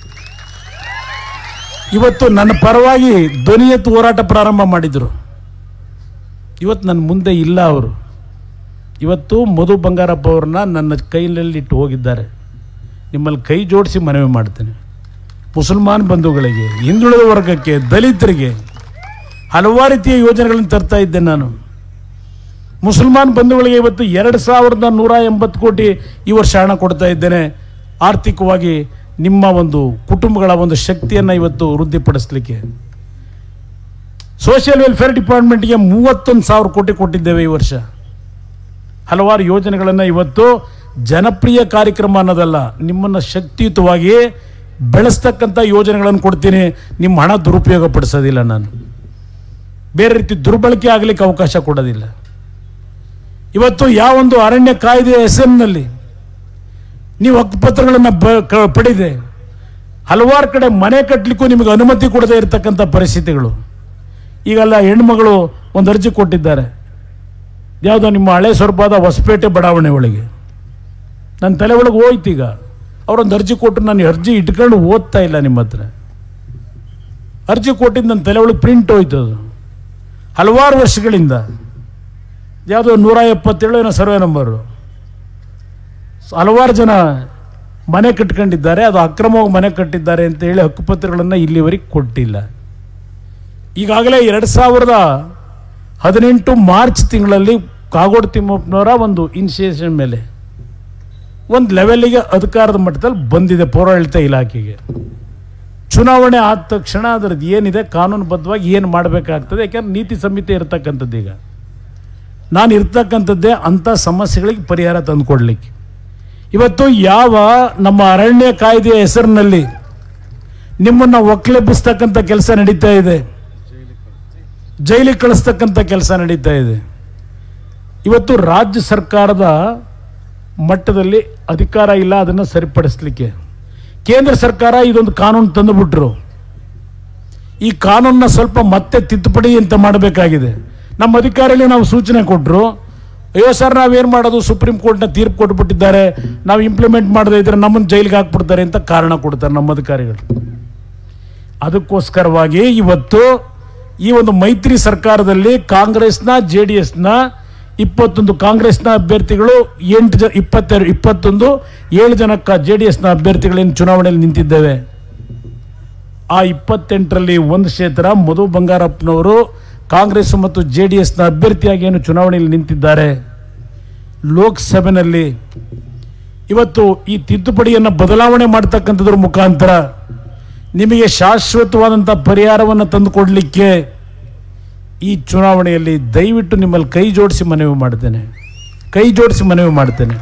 ಇವತ್ತು ನನ್ನ ಪರವಾಗಿ ಧ್ವನಿ ಎತ್ತು ಹೋರಾಟ ಪ್ರಾರಂಭ ಮಾಡಿದರು ಇವತ್ತು ನನ್ನ ಮುಂದೆ ಇಲ್ಲ ಅವರು ಇವತ್ತು ಮಧು ಬಂಗಾರಪ್ಪ ಅವ್ರನ್ನ ನನ್ನ ಕೈಯಲ್ಲಿ ಇಟ್ಟು ಹೋಗಿದ್ದಾರೆ ನಿಮ್ಮಲ್ಲಿ ಕೈ ಜೋಡಿಸಿ ಮನವಿ ಮಾಡ್ತೇನೆ ಮುಸಲ್ಮಾನ್ ಬಂಧುಗಳಿಗೆ ಹಿಂದುಳಿದ ವರ್ಗಕ್ಕೆ ದಲಿತರಿಗೆ ಹಲವಾರು ರೀತಿಯ ಯೋಜನೆಗಳನ್ನು ತರ್ತಾ ಇದ್ದೆ ನಾನು ಮುಸಲ್ಮಾನ್ ಬಂಧುಗಳಿಗೆ ಇವತ್ತು ಎರಡು ಸಾವಿರದ ನೂರ ಎಂಬತ್ತು ಕೋಟಿ ಈ ವರ್ಷ ಹಣ ಕೊಡ್ತಾ ಇದ್ದೇನೆ ಆರ್ಥಿಕವಾಗಿ ನಿಮ್ಮ ಒಂದು ಕುಟುಂಬಗಳ ಒಂದು ಶಕ್ತಿಯನ್ನು ಇವತ್ತು ವೃದ್ಧಿಪಡಿಸಲಿಕ್ಕೆ ಸೋಷಿಯಲ್ ವೆಲ್ಫೇರ್ ಡಿಪಾರ್ಟ್ಮೆಂಟ್ಗೆ ಮೂವತ್ತೊಂದು ಸಾವಿರ ಕೋಟಿ ಕೊಟ್ಟಿದ್ದೇವೆ ಈ ವರ್ಷ ಹಲವಾರು ಯೋಜನೆಗಳನ್ನು ಇವತ್ತು ಜನಪ್ರಿಯ ಕಾರ್ಯಕ್ರಮ ಅನ್ನೋದಲ್ಲ ನಿಮ್ಮನ್ನು ಶಕ್ತಿಯುತವಾಗಿ ಬೆಳೆಸ್ತಕ್ಕಂಥ ಯೋಜನೆಗಳನ್ನು ಕೊಡ್ತೀನಿ ನಿಮ್ಮ ಹಣ ದುರುಪಯೋಗ ಪಡಿಸೋದಿಲ್ಲ ನಾನು ಬೇರೆ ರೀತಿ ದುರ್ಬಳಕೆ ಆಗಲಿಕ್ಕೆ ಅವಕಾಶ ಕೊಡೋದಿಲ್ಲ ಇವತ್ತು ಯಾವೊಂದು ಅರಣ್ಯ ಕಾಯ್ದೆ ಹೆಸರಿನಲ್ಲಿ ನೀವು ಹಕ್ಕುಪತ್ರಗಳನ್ನು ಬ ಕ- ಪಡೆದೆ ಹಲವಾರು ಕಡೆ ಮನೆ ಕಟ್ಟಲಿಕ್ಕೂ ನಿಮಗೆ ಅನುಮತಿ ಕೊಡದೇ ಇರತಕ್ಕಂಥ ಪರಿಸ್ಥಿತಿಗಳು ಈಗೆಲ್ಲ ಹೆಣ್ಮಗಳು ಒಂದು ಅರ್ಜಿ ಕೊಟ್ಟಿದ್ದಾರೆ ಯಾವುದೋ ನಿಮ್ಮ ಹಳೆ ಸ್ವರೂಪದ ಹೊಸಪೇಟೆ ಬಡಾವಣೆ ಒಳಗೆ ನನ್ನ ತಲೆ ಒಳಗೆ ಹೋಯ್ತು ಈಗ ಅವರೊಂದು ಅರ್ಜಿ ಕೊಟ್ಟು ನಾನು ಈ ಅರ್ಜಿ ಇಟ್ಕೊಂಡು ಓದ್ತಾ ಇಲ್ಲ ನಿಮ್ಮ ಹತ್ರ ಅರ್ಜಿ ಕೊಟ್ಟಿದ್ದು ನನ್ನ ತಲೆ ಒಳಗೆ ಪ್ರಿಂಟ್ ಹೋಯ್ತು ಅದು ಹಲವಾರು ವರ್ಷಗಳಿಂದ ಯಾವುದೋ ನೂರ ಎಪ್ಪತ್ತೇಳು ಏನೋ ಸರ್ವೆ ನಂಬರು ಹಲವಾರು ಜನ ಮನೆ ಕಟ್ಕೊಂಡಿದ್ದಾರೆ ಅದು ಅಕ್ರಮವಾಗಿ ಮನೆ ಕಟ್ಟಿದ್ದಾರೆ ಅಂತ ಹೇಳಿ ಹಕ್ಕುಪತ್ರಗಳನ್ನು ಇಲ್ಲಿವರೆಗೆ ಕೊಟ್ಟಿಲ್ಲ ಈಗಾಗಲೇ ಎರಡು ಸಾವಿರದ ಹದಿನೆಂಟು ಮಾರ್ಚ್ ತಿಂಗಳಲ್ಲಿ ಕಾಗೋಡು ತಿಮ್ಮಪ್ಪನವರ ಒಂದು ಇನಿಷಿಯೇಷನ್ ಮೇಲೆ ಒಂದು ಲೆವೆಲ್ಲಿಗೆ ಅಧಿಕಾರದ ಮಟ್ಟದಲ್ಲಿ ಬಂದಿದೆ ಪೌರಾಡಳಿತ ಇಲಾಖೆಗೆ ಚುನಾವಣೆ ಆದ ತಕ್ಷಣ ಅದರದ್ದು ಏನಿದೆ ಕಾನೂನುಬದ್ಧವಾಗಿ ಏನು ಮಾಡಬೇಕಾಗ್ತದೆ ಯಾಕೆಂದ್ರೆ ನೀತಿ ಸಂಹಿತೆ ಇರತಕ್ಕಂಥದ್ದು ಈಗ ನಾನು ಇರ್ತಕ್ಕಂಥದ್ದೇ ಅಂಥ ಸಮಸ್ಯೆಗಳಿಗೆ ಪರಿಹಾರ ತಂದುಕೊಡ್ಲಿಕ್ಕೆ ಇವತ್ತು ಯಾವ ನಮ್ಮ ಅರಣ್ಯ ಕಾಯ್ದೆಯ ಹೆಸರಿನಲ್ಲಿ ನಿಮ್ಮನ್ನು ಒಕ್ಕಲೆಬ್ಬಿಸ್ತಕ್ಕಂಥ ಕೆಲಸ ನಡೀತಾ ಇದೆ ಜೈಲಿಗೆ ಕಳಿಸ್ತಕ್ಕಂಥ ಕೆಲಸ ನಡೀತಾ ಇದೆ ಇವತ್ತು ರಾಜ್ಯ ಸರ್ಕಾರದ ಮಟ್ಟದಲ್ಲಿ ಅಧಿಕಾರ ಇಲ್ಲ ಅದನ್ನು ಸರಿಪಡಿಸಲಿಕ್ಕೆ ಕೇಂದ್ರ ಸರ್ಕಾರ ಇದೊಂದು ಕಾನೂನು ತಂದುಬಿಟ್ರು ಈ ಕಾನೂನನ್ನ ಸ್ವಲ್ಪ ಮತ್ತೆ ತಿದ್ದುಪಡಿ ಅಂತ ಮಾಡಬೇಕಾಗಿದೆ ನಮ್ಮ ಅಧಿಕಾರಿಗಳಿಗೆ ನಾವು ಸೂಚನೆ ಕೊಟ್ಟರು ಅಯ್ಯೋ ಸರ್ ನಾವೇನು ಮಾಡೋದು ಸುಪ್ರೀಂ ಕೋರ್ಟ್ನ ತೀರ್ಪು ಕೊಟ್ಬಿಟ್ಟಿದ್ದಾರೆ ನಾವು ಇಂಪ್ಲಿಮೆಂಟ್ ಮಾಡದೇ ಇದ್ರೆ ನಮ್ಮನ್ನು ಜೈಲಿಗೆ ಹಾಕ್ಬಿಡ್ತಾರೆ ಅಂತ ಕಾರಣ ಕೊಡ್ತಾರೆ ನಮ್ಮ ಅಧಿಕಾರಿಗಳು ಅದಕ್ಕೋಸ್ಕರವಾಗಿ ಇವತ್ತು ಈ ಒಂದು ಮೈತ್ರಿ ಸರ್ಕಾರದಲ್ಲಿ ಕಾಂಗ್ರೆಸ್ನ ಜೆ ಡಿ ಎಸ್ನ ಇಪ್ಪತ್ತೊಂದು ಕಾಂಗ್ರೆಸ್ನ ಅಭ್ಯರ್ಥಿಗಳು ಎಂಟು ಜನ ಇಪ್ಪತ್ತೆರಡು ಇಪ್ಪತ್ತೊಂದು ಏಳು ಜನಕ್ಕ ಜೆ ಡಿ ಎಸ್ನ ಅಭ್ಯರ್ಥಿಗಳೇನು ಚುನಾವಣೆಯಲ್ಲಿ ನಿಂತಿದ್ದೇವೆ ಆ ಇಪ್ಪತ್ತೆಂಟರಲ್ಲಿ ಒಂದು ಕ್ಷೇತ್ರ ಮಧು ಬಂಗಾರಪ್ಪನವರು ಕಾಂಗ್ರೆಸ್ ಮತ್ತು ಜೆ ಡಿ ಎಸ್ನ ಅಭ್ಯರ್ಥಿಯಾಗಿ ಏನು ಚುನಾವಣೆಯಲ್ಲಿ ನಿಂತಿದ್ದಾರೆ ಲೋಕಸಭೆಯಲ್ಲಿ ಇವತ್ತು ಈ ತಿದ್ದುಪಡಿಯನ್ನು ಬದಲಾವಣೆ ಮಾಡ್ತಕ್ಕಂಥದ್ರ ಮುಖಾಂತರ ನಿಮಗೆ ಶಾಶ್ವತವಾದಂಥ ಪರಿಹಾರವನ್ನು ತಂದುಕೊಡಲಿಕ್ಕೆ ಈ ಚುನಾವಣೆಯಲ್ಲಿ ದಯವಿಟ್ಟು ನಿಮ್ಮಲ್ಲಿ ಕೈ ಜೋಡಿಸಿ ಮನವಿ ಮಾಡ್ತೇನೆ ಕೈ ಜೋಡಿಸಿ ಮನವಿ ಮಾಡ್ತೇನೆ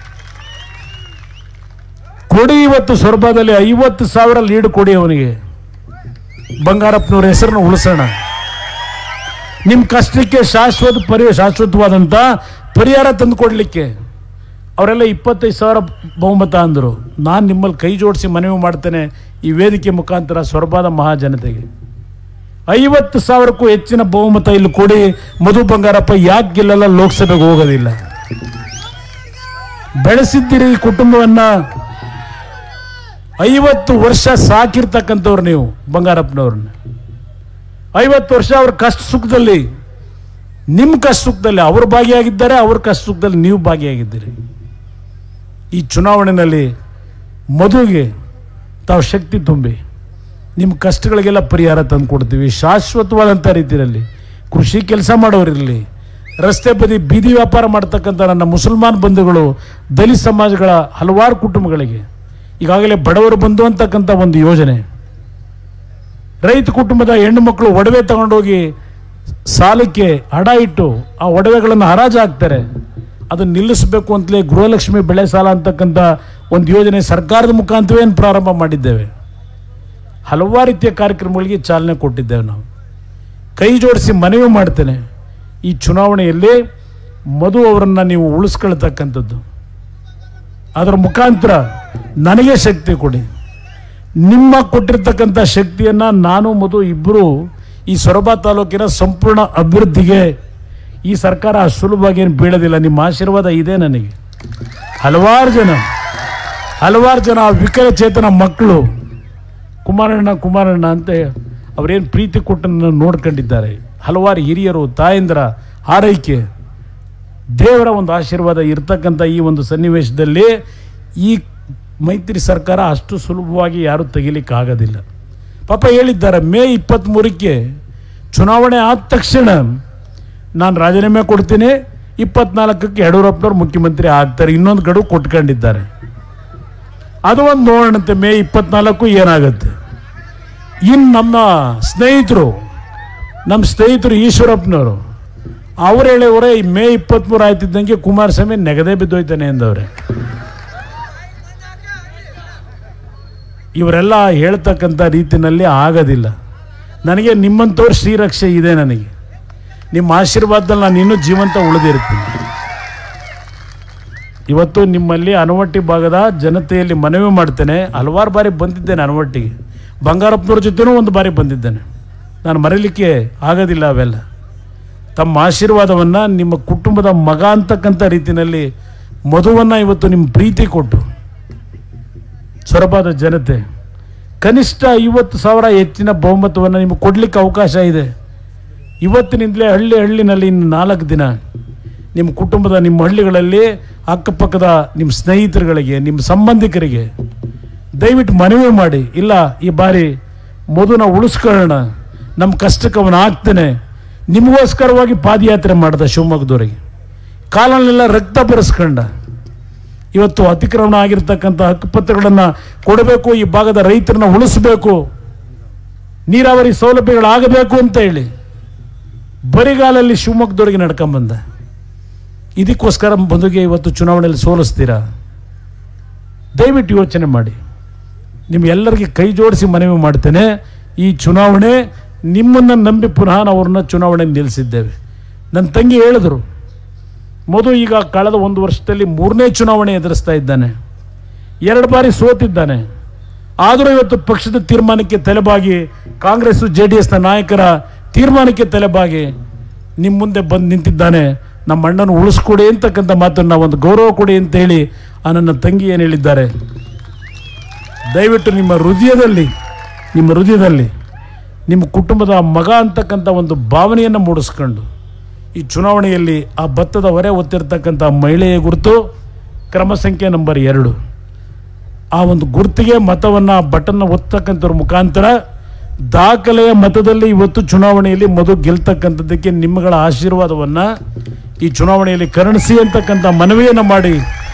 ಕೊಡಿ ಇವತ್ತು ಸೊರಬದಲ್ಲಿ ಐವತ್ತು ಸಾವಿರ ಲೀಡ್ ಕೊಡಿ ಅವನಿಗೆ ಬಂಗಾರಪ್ಪನವ್ರ ಹೆಸರನ್ನು ಉಳಿಸೋಣ ನಿಮ್ಮ ಕಷ್ಟಕ್ಕೆ ಶಾಶ್ವತ ಪರಿ ಶಾಶ್ವತವಾದಂಥ ಪರಿಹಾರ ತಂದುಕೊಡ್ಲಿಕ್ಕೆ ಅವರೆಲ್ಲ ಇಪ್ಪತ್ತೈದು ಸಾವಿರ ಬಹುಮತ ಅಂದರು ನಾನು ನಿಮ್ಮಲ್ಲಿ ಕೈ ಜೋಡಿಸಿ ಮನವಿ ಮಾಡ್ತೇನೆ ಈ ವೇದಿಕೆ ಮುಖಾಂತರ ಸೊರಬಾದ ಮಹಾಜನತೆಗೆ ಐವತ್ತು ಸಾವಿರಕ್ಕೂ ಹೆಚ್ಚಿನ ಬಹುಮತ ಇಲ್ಲಿ ಕೊಡಿ ಮಧು ಬಂಗಾರಪ್ಪ ಯಾಕೆ ಗೆಲ್ಲಲ್ಲ ಲೋಕಸಭೆಗೆ ಹೋಗೋದಿಲ್ಲ ಬೆಳೆಸಿದ್ದೀರಿ ಈ ಕುಟುಂಬವನ್ನ ಐವತ್ತು ವರ್ಷ ಸಾಕಿರ್ತಕ್ಕಂಥವ್ರು ನೀವು ಬಂಗಾರಪ್ಪನವ್ರನ್ನ ಐವತ್ತು ವರ್ಷ ಅವ್ರ ಕಷ್ಟ ಸುಖದಲ್ಲಿ ನಿಮ್ಮ ಕಷ್ಟ ಸುಖದಲ್ಲಿ ಅವರು ಭಾಗಿಯಾಗಿದ್ದಾರೆ ಅವ್ರ ಕಷ್ಟ ಸುಖದಲ್ಲಿ ನೀವು ಭಾಗಿಯಾಗಿದ್ದೀರಿ ಈ ಚುನಾವಣೆಯಲ್ಲಿ ಮಧುಗೆ ತಾವು ಶಕ್ತಿ ತುಂಬಿ ನಿಮ್ಮ ಕಷ್ಟಗಳಿಗೆಲ್ಲ ಪರಿಹಾರ ತಂದು ಕೊಡ್ತೀವಿ ಶಾಶ್ವತವಾದಂಥ ರೀತಿಯಲ್ಲಿ ಕೃಷಿ ಕೆಲಸ ಮಾಡೋರಿರಲಿ ರಸ್ತೆ ಬದಿ ಬೀದಿ ವ್ಯಾಪಾರ ಮಾಡ್ತಕ್ಕಂಥ ನನ್ನ ಮುಸಲ್ಮಾನ್ ಬಂಧುಗಳು ದಲಿತ ಸಮಾಜಗಳ ಹಲವಾರು ಕುಟುಂಬಗಳಿಗೆ ಈಗಾಗಲೇ ಬಡವರು ಬಂಧು ಅಂತಕ್ಕಂಥ ಒಂದು ಯೋಜನೆ ರೈತ ಕುಟುಂಬದ ಹೆಣ್ಣು ಮಕ್ಕಳು ಒಡವೆ ತಗೊಂಡೋಗಿ ಸಾಲಕ್ಕೆ ಹಡ ಇಟ್ಟು ಆ ಒಡವೆಗಳನ್ನು ಹರಾಜು ಹಾಕ್ತಾರೆ ಅದನ್ನು ನಿಲ್ಲಿಸಬೇಕು ಅಂತಲೇ ಗೃಹಲಕ್ಷ್ಮಿ ಬೆಳೆ ಸಾಲ ಅಂತಕ್ಕಂಥ ಒಂದು ಯೋಜನೆ ಸರ್ಕಾರದ ಮುಖಾಂತರವೇ ಪ್ರಾರಂಭ ಮಾಡಿದ್ದೇವೆ ಹಲವಾರು ರೀತಿಯ ಕಾರ್ಯಕ್ರಮಗಳಿಗೆ ಚಾಲನೆ ಕೊಟ್ಟಿದ್ದೇವೆ ನಾವು ಕೈ ಜೋಡಿಸಿ ಮನವಿ ಮಾಡ್ತೇನೆ ಈ ಚುನಾವಣೆಯಲ್ಲಿ ಮಧು ಅವರನ್ನು ನೀವು ಉಳಿಸ್ಕೊಳ್ತಕ್ಕಂಥದ್ದು ಅದರ ಮುಖಾಂತರ ನನಗೆ ಶಕ್ತಿ ಕೊಡಿ ನಿಮ್ಮ ಕೊಟ್ಟಿರ್ತಕ್ಕಂಥ ಶಕ್ತಿಯನ್ನು ನಾನು ಮಧು ಇಬ್ಬರು ಈ ಸೊರಬ ತಾಲೂಕಿನ ಸಂಪೂರ್ಣ ಅಭಿವೃದ್ಧಿಗೆ ಈ ಸರ್ಕಾರ ಅಷ್ಟು ಸುಲಭವಾಗಿ ಏನು ಬೀಳೋದಿಲ್ಲ ನಿಮ್ಮ ಆಶೀರ್ವಾದ ಇದೆ ನನಗೆ ಹಲವಾರು ಜನ ಹಲವಾರು ಜನ ಆ ವಿಕಲಚೇತನ ಮಕ್ಕಳು ಕುಮಾರಣ್ಣ ಕುಮಾರಣ್ಣ ಅಂತ ಅವರೇನು ಪ್ರೀತಿ ಕೊಟ್ಟು ನನ್ನ ನೋಡ್ಕೊಂಡಿದ್ದಾರೆ ಹಲವಾರು ಹಿರಿಯರು ತಾಯಂದ್ರ ಆರೈಕೆ ದೇವರ ಒಂದು ಆಶೀರ್ವಾದ ಇರ್ತಕ್ಕಂಥ ಈ ಒಂದು ಸನ್ನಿವೇಶದಲ್ಲಿ ಈ ಮೈತ್ರಿ ಸರ್ಕಾರ ಅಷ್ಟು ಸುಲಭವಾಗಿ ಯಾರೂ ತೆಗಿಲಿಕ್ಕೆ ಆಗೋದಿಲ್ಲ ಪಾಪ ಹೇಳಿದ್ದಾರೆ ಮೇ ಇಪ್ಪತ್ತ್ಮೂರಕ್ಕೆ ಚುನಾವಣೆ ಆದ ತಕ್ಷಣ ನಾನು ರಾಜೀನಾಮೆ ಕೊಡ್ತೀನಿ ಇಪ್ಪತ್ನಾಲ್ಕಕ್ಕೆ ಯಡಿಯೂರಪ್ಪನವ್ರು ಮುಖ್ಯಮಂತ್ರಿ ಆಗ್ತಾರೆ ಇನ್ನೊಂದು ಗಡುವು ಕೊಟ್ಕೊಂಡಿದ್ದಾರೆ ಅದು ಒಂದು ನೋಡೋಣಂತೆ ಮೇ ಇಪ್ಪತ್ನಾಲ್ಕು ಏನಾಗುತ್ತೆ ಇನ್ನು ನಮ್ಮ ಸ್ನೇಹಿತರು ನಮ್ಮ ಸ್ನೇಹಿತರು ಈಶ್ವರಪ್ಪನವರು ಅವ್ರು ಹೇಳೋರೆ ಈ ಮೇ ಇಪ್ಪತ್ತ್ಮೂರು ಆಯ್ತಿದ್ದಂಗೆ ಕುಮಾರಸ್ವಾಮಿ ನೆಗದೇ ಬಿದ್ದೋಯ್ತಾನೆ ಎಂದವ್ರೆ ಇವರೆಲ್ಲ ಹೇಳ್ತಕ್ಕಂಥ ರೀತಿನಲ್ಲಿ ಆಗೋದಿಲ್ಲ ನನಗೆ ನಿಮ್ಮಂಥವ್ರ ಶ್ರೀರಕ್ಷೆ ಇದೆ ನನಗೆ ನಿಮ್ಮ ಆಶೀರ್ವಾದದಲ್ಲಿ ನಾನು ಇನ್ನೂ ಜೀವಂತ ಉಳಿದಿರ್ತೀನಿ ಇವತ್ತು ನಿಮ್ಮಲ್ಲಿ ಅನವಟ್ಟಿ ಭಾಗದ ಜನತೆಯಲ್ಲಿ ಮನವಿ ಮಾಡ್ತೇನೆ ಹಲವಾರು ಬಾರಿ ಬಂದಿದ್ದೇನೆ ಅನವಟ್ಟಿಗೆ ಬಂಗಾರಪ್ಪನವ್ರ ಜೊತೆನೂ ಒಂದು ಬಾರಿ ಬಂದಿದ್ದೇನೆ ನಾನು ಮರೀಲಿಕ್ಕೆ ಆಗೋದಿಲ್ಲ ಅವೆಲ್ಲ ತಮ್ಮ ಆಶೀರ್ವಾದವನ್ನು ನಿಮ್ಮ ಕುಟುಂಬದ ಮಗ ಅಂತಕ್ಕಂಥ ರೀತಿಯಲ್ಲಿ ಮಧುವನ್ನು ಇವತ್ತು ನಿಮ್ಮ ಪ್ರೀತಿ ಕೊಟ್ಟು ಸೊರಬಾದ ಜನತೆ ಕನಿಷ್ಠ ಐವತ್ತು ಸಾವಿರ ಹೆಚ್ಚಿನ ಬಹುಮತವನ್ನು ನಿಮಗೆ ಕೊಡಲಿಕ್ಕೆ ಅವಕಾಶ ಇದೆ ಇವತ್ತಿನಿಂದಲೇ ಹಳ್ಳಿ ಹಳ್ಳಿನಲ್ಲಿ ಇನ್ನು ನಾಲ್ಕು ದಿನ ನಿಮ್ಮ ಕುಟುಂಬದ ನಿಮ್ಮ ಹಳ್ಳಿಗಳಲ್ಲಿ ಅಕ್ಕಪಕ್ಕದ ನಿಮ್ಮ ಸ್ನೇಹಿತರುಗಳಿಗೆ ನಿಮ್ಮ ಸಂಬಂಧಿಕರಿಗೆ ದಯವಿಟ್ಟು ಮನವಿ ಮಾಡಿ ಇಲ್ಲ ಈ ಬಾರಿ ಮಧುನ ಉಳಿಸ್ಕೊಳ್ಳೋಣ ನಮ್ಮ ಕಷ್ಟಕ್ಕೆ ಅವನು ಆಗ್ತಾನೆ ನಿಮಗೋಸ್ಕರವಾಗಿ ಪಾದಯಾತ್ರೆ ಮಾಡ್ದ ಶಿವಮೊಗ್ಗದವರಿಗೆ ಕಾಲನ್ನೆಲ್ಲ ರಕ್ತ ಬರೆಸ್ಕೊಂಡ ಇವತ್ತು ಅತಿಕ್ರಮಣ ಆಗಿರ್ತಕ್ಕಂಥ ಹಕ್ಕುಪತ್ರಗಳನ್ನು ಕೊಡಬೇಕು ಈ ಭಾಗದ ರೈತರನ್ನ ಉಳಿಸಬೇಕು ನೀರಾವರಿ ಸೌಲಭ್ಯಗಳಾಗಬೇಕು ಅಂತ ಹೇಳಿ ಬರಿಗಾಲಲ್ಲಿ ಶಿವಮೊಗ್ಗದವರೆಗೆ ನಡ್ಕೊಂಬಂದ ಇದಕ್ಕೋಸ್ಕರ ಮಧುಗೆ ಇವತ್ತು ಚುನಾವಣೆಯಲ್ಲಿ ಸೋಲಿಸ್ತೀರಾ ದಯವಿಟ್ಟು ಯೋಚನೆ ಮಾಡಿ ನಿಮ್ಗೆಲ್ಲರಿಗೆ ಕೈ ಜೋಡಿಸಿ ಮನವಿ ಮಾಡ್ತೇನೆ ಈ ಚುನಾವಣೆ ನಿಮ್ಮನ್ನು ನಂಬಿ ಪುನಃ ನಾವು ಅವ್ರನ್ನ ಚುನಾವಣೆ ನಿಲ್ಲಿಸಿದ್ದೇವೆ ನನ್ನ ತಂಗಿ ಹೇಳಿದ್ರು ಮಧು ಈಗ ಕಳೆದ ಒಂದು ವರ್ಷದಲ್ಲಿ ಮೂರನೇ ಚುನಾವಣೆ ಎದುರಿಸ್ತಾ ಇದ್ದಾನೆ ಎರಡು ಬಾರಿ ಸೋತಿದ್ದಾನೆ ಆದರೂ ಇವತ್ತು ಪಕ್ಷದ ತೀರ್ಮಾನಕ್ಕೆ ತಲೆಬಾಗಿ ಕಾಂಗ್ರೆಸ್ ಜೆ ಡಿ ಎಸ್ನ ನಾಯಕರ ತೀರ್ಮಾನಕ್ಕೆ ತಲೆಬಾಗಿ ನಿಮ್ಮ ಮುಂದೆ ಬಂದು ನಿಂತಿದ್ದಾನೆ ನಮ್ಮ ಅಣ್ಣನ ಉಳಿಸ್ಕೊಡಿ ಅಂತಕ್ಕಂಥ ಮಾತನ್ನು ಒಂದು ಗೌರವ ಕೊಡಿ ಅಂತ ಹೇಳಿ ಆ ನನ್ನ ತಂಗಿ ಏನು ಹೇಳಿದ್ದಾರೆ ದಯವಿಟ್ಟು ನಿಮ್ಮ ಹೃದಯದಲ್ಲಿ ನಿಮ್ಮ ಹೃದಯದಲ್ಲಿ ನಿಮ್ಮ ಕುಟುಂಬದ ಮಗ ಅಂತಕ್ಕಂಥ ಒಂದು ಭಾವನೆಯನ್ನು ಮೂಡಿಸ್ಕೊಂಡು ಈ ಚುನಾವಣೆಯಲ್ಲಿ ಆ ಭತ್ತದ ಹೊರೆ ಹೊತ್ತಿರ್ತಕ್ಕಂಥ ಮಹಿಳೆಯ ಗುರುತು ಕ್ರಮ ಸಂಖ್ಯೆ ನಂಬರ್ ಎರಡು ಆ ಒಂದು ಗುರುತಿಗೆ ಮತವನ್ನು ಬಟನ್ನ ಒತ್ತಕ್ಕಂಥವ್ರ ಮುಖಾಂತರ ದಾಖಲೆಯ ಮತದಲ್ಲಿ ಇವತ್ತು ಚುನಾವಣೆಯಲ್ಲಿ ಮಧು ಗೆಲ್ತಕ್ಕಂಥದ್ದಕ್ಕೆ ನಿಮ್ಮಗಳ ಆಶೀರ್ವಾದವನ್ನು ಈ ಚುನಾವಣೆಯಲ್ಲಿ ಕರುಣಿಸಿ ಅಂತಕ್ಕಂಥ ಮನವಿಯನ್ನು ಮಾಡಿ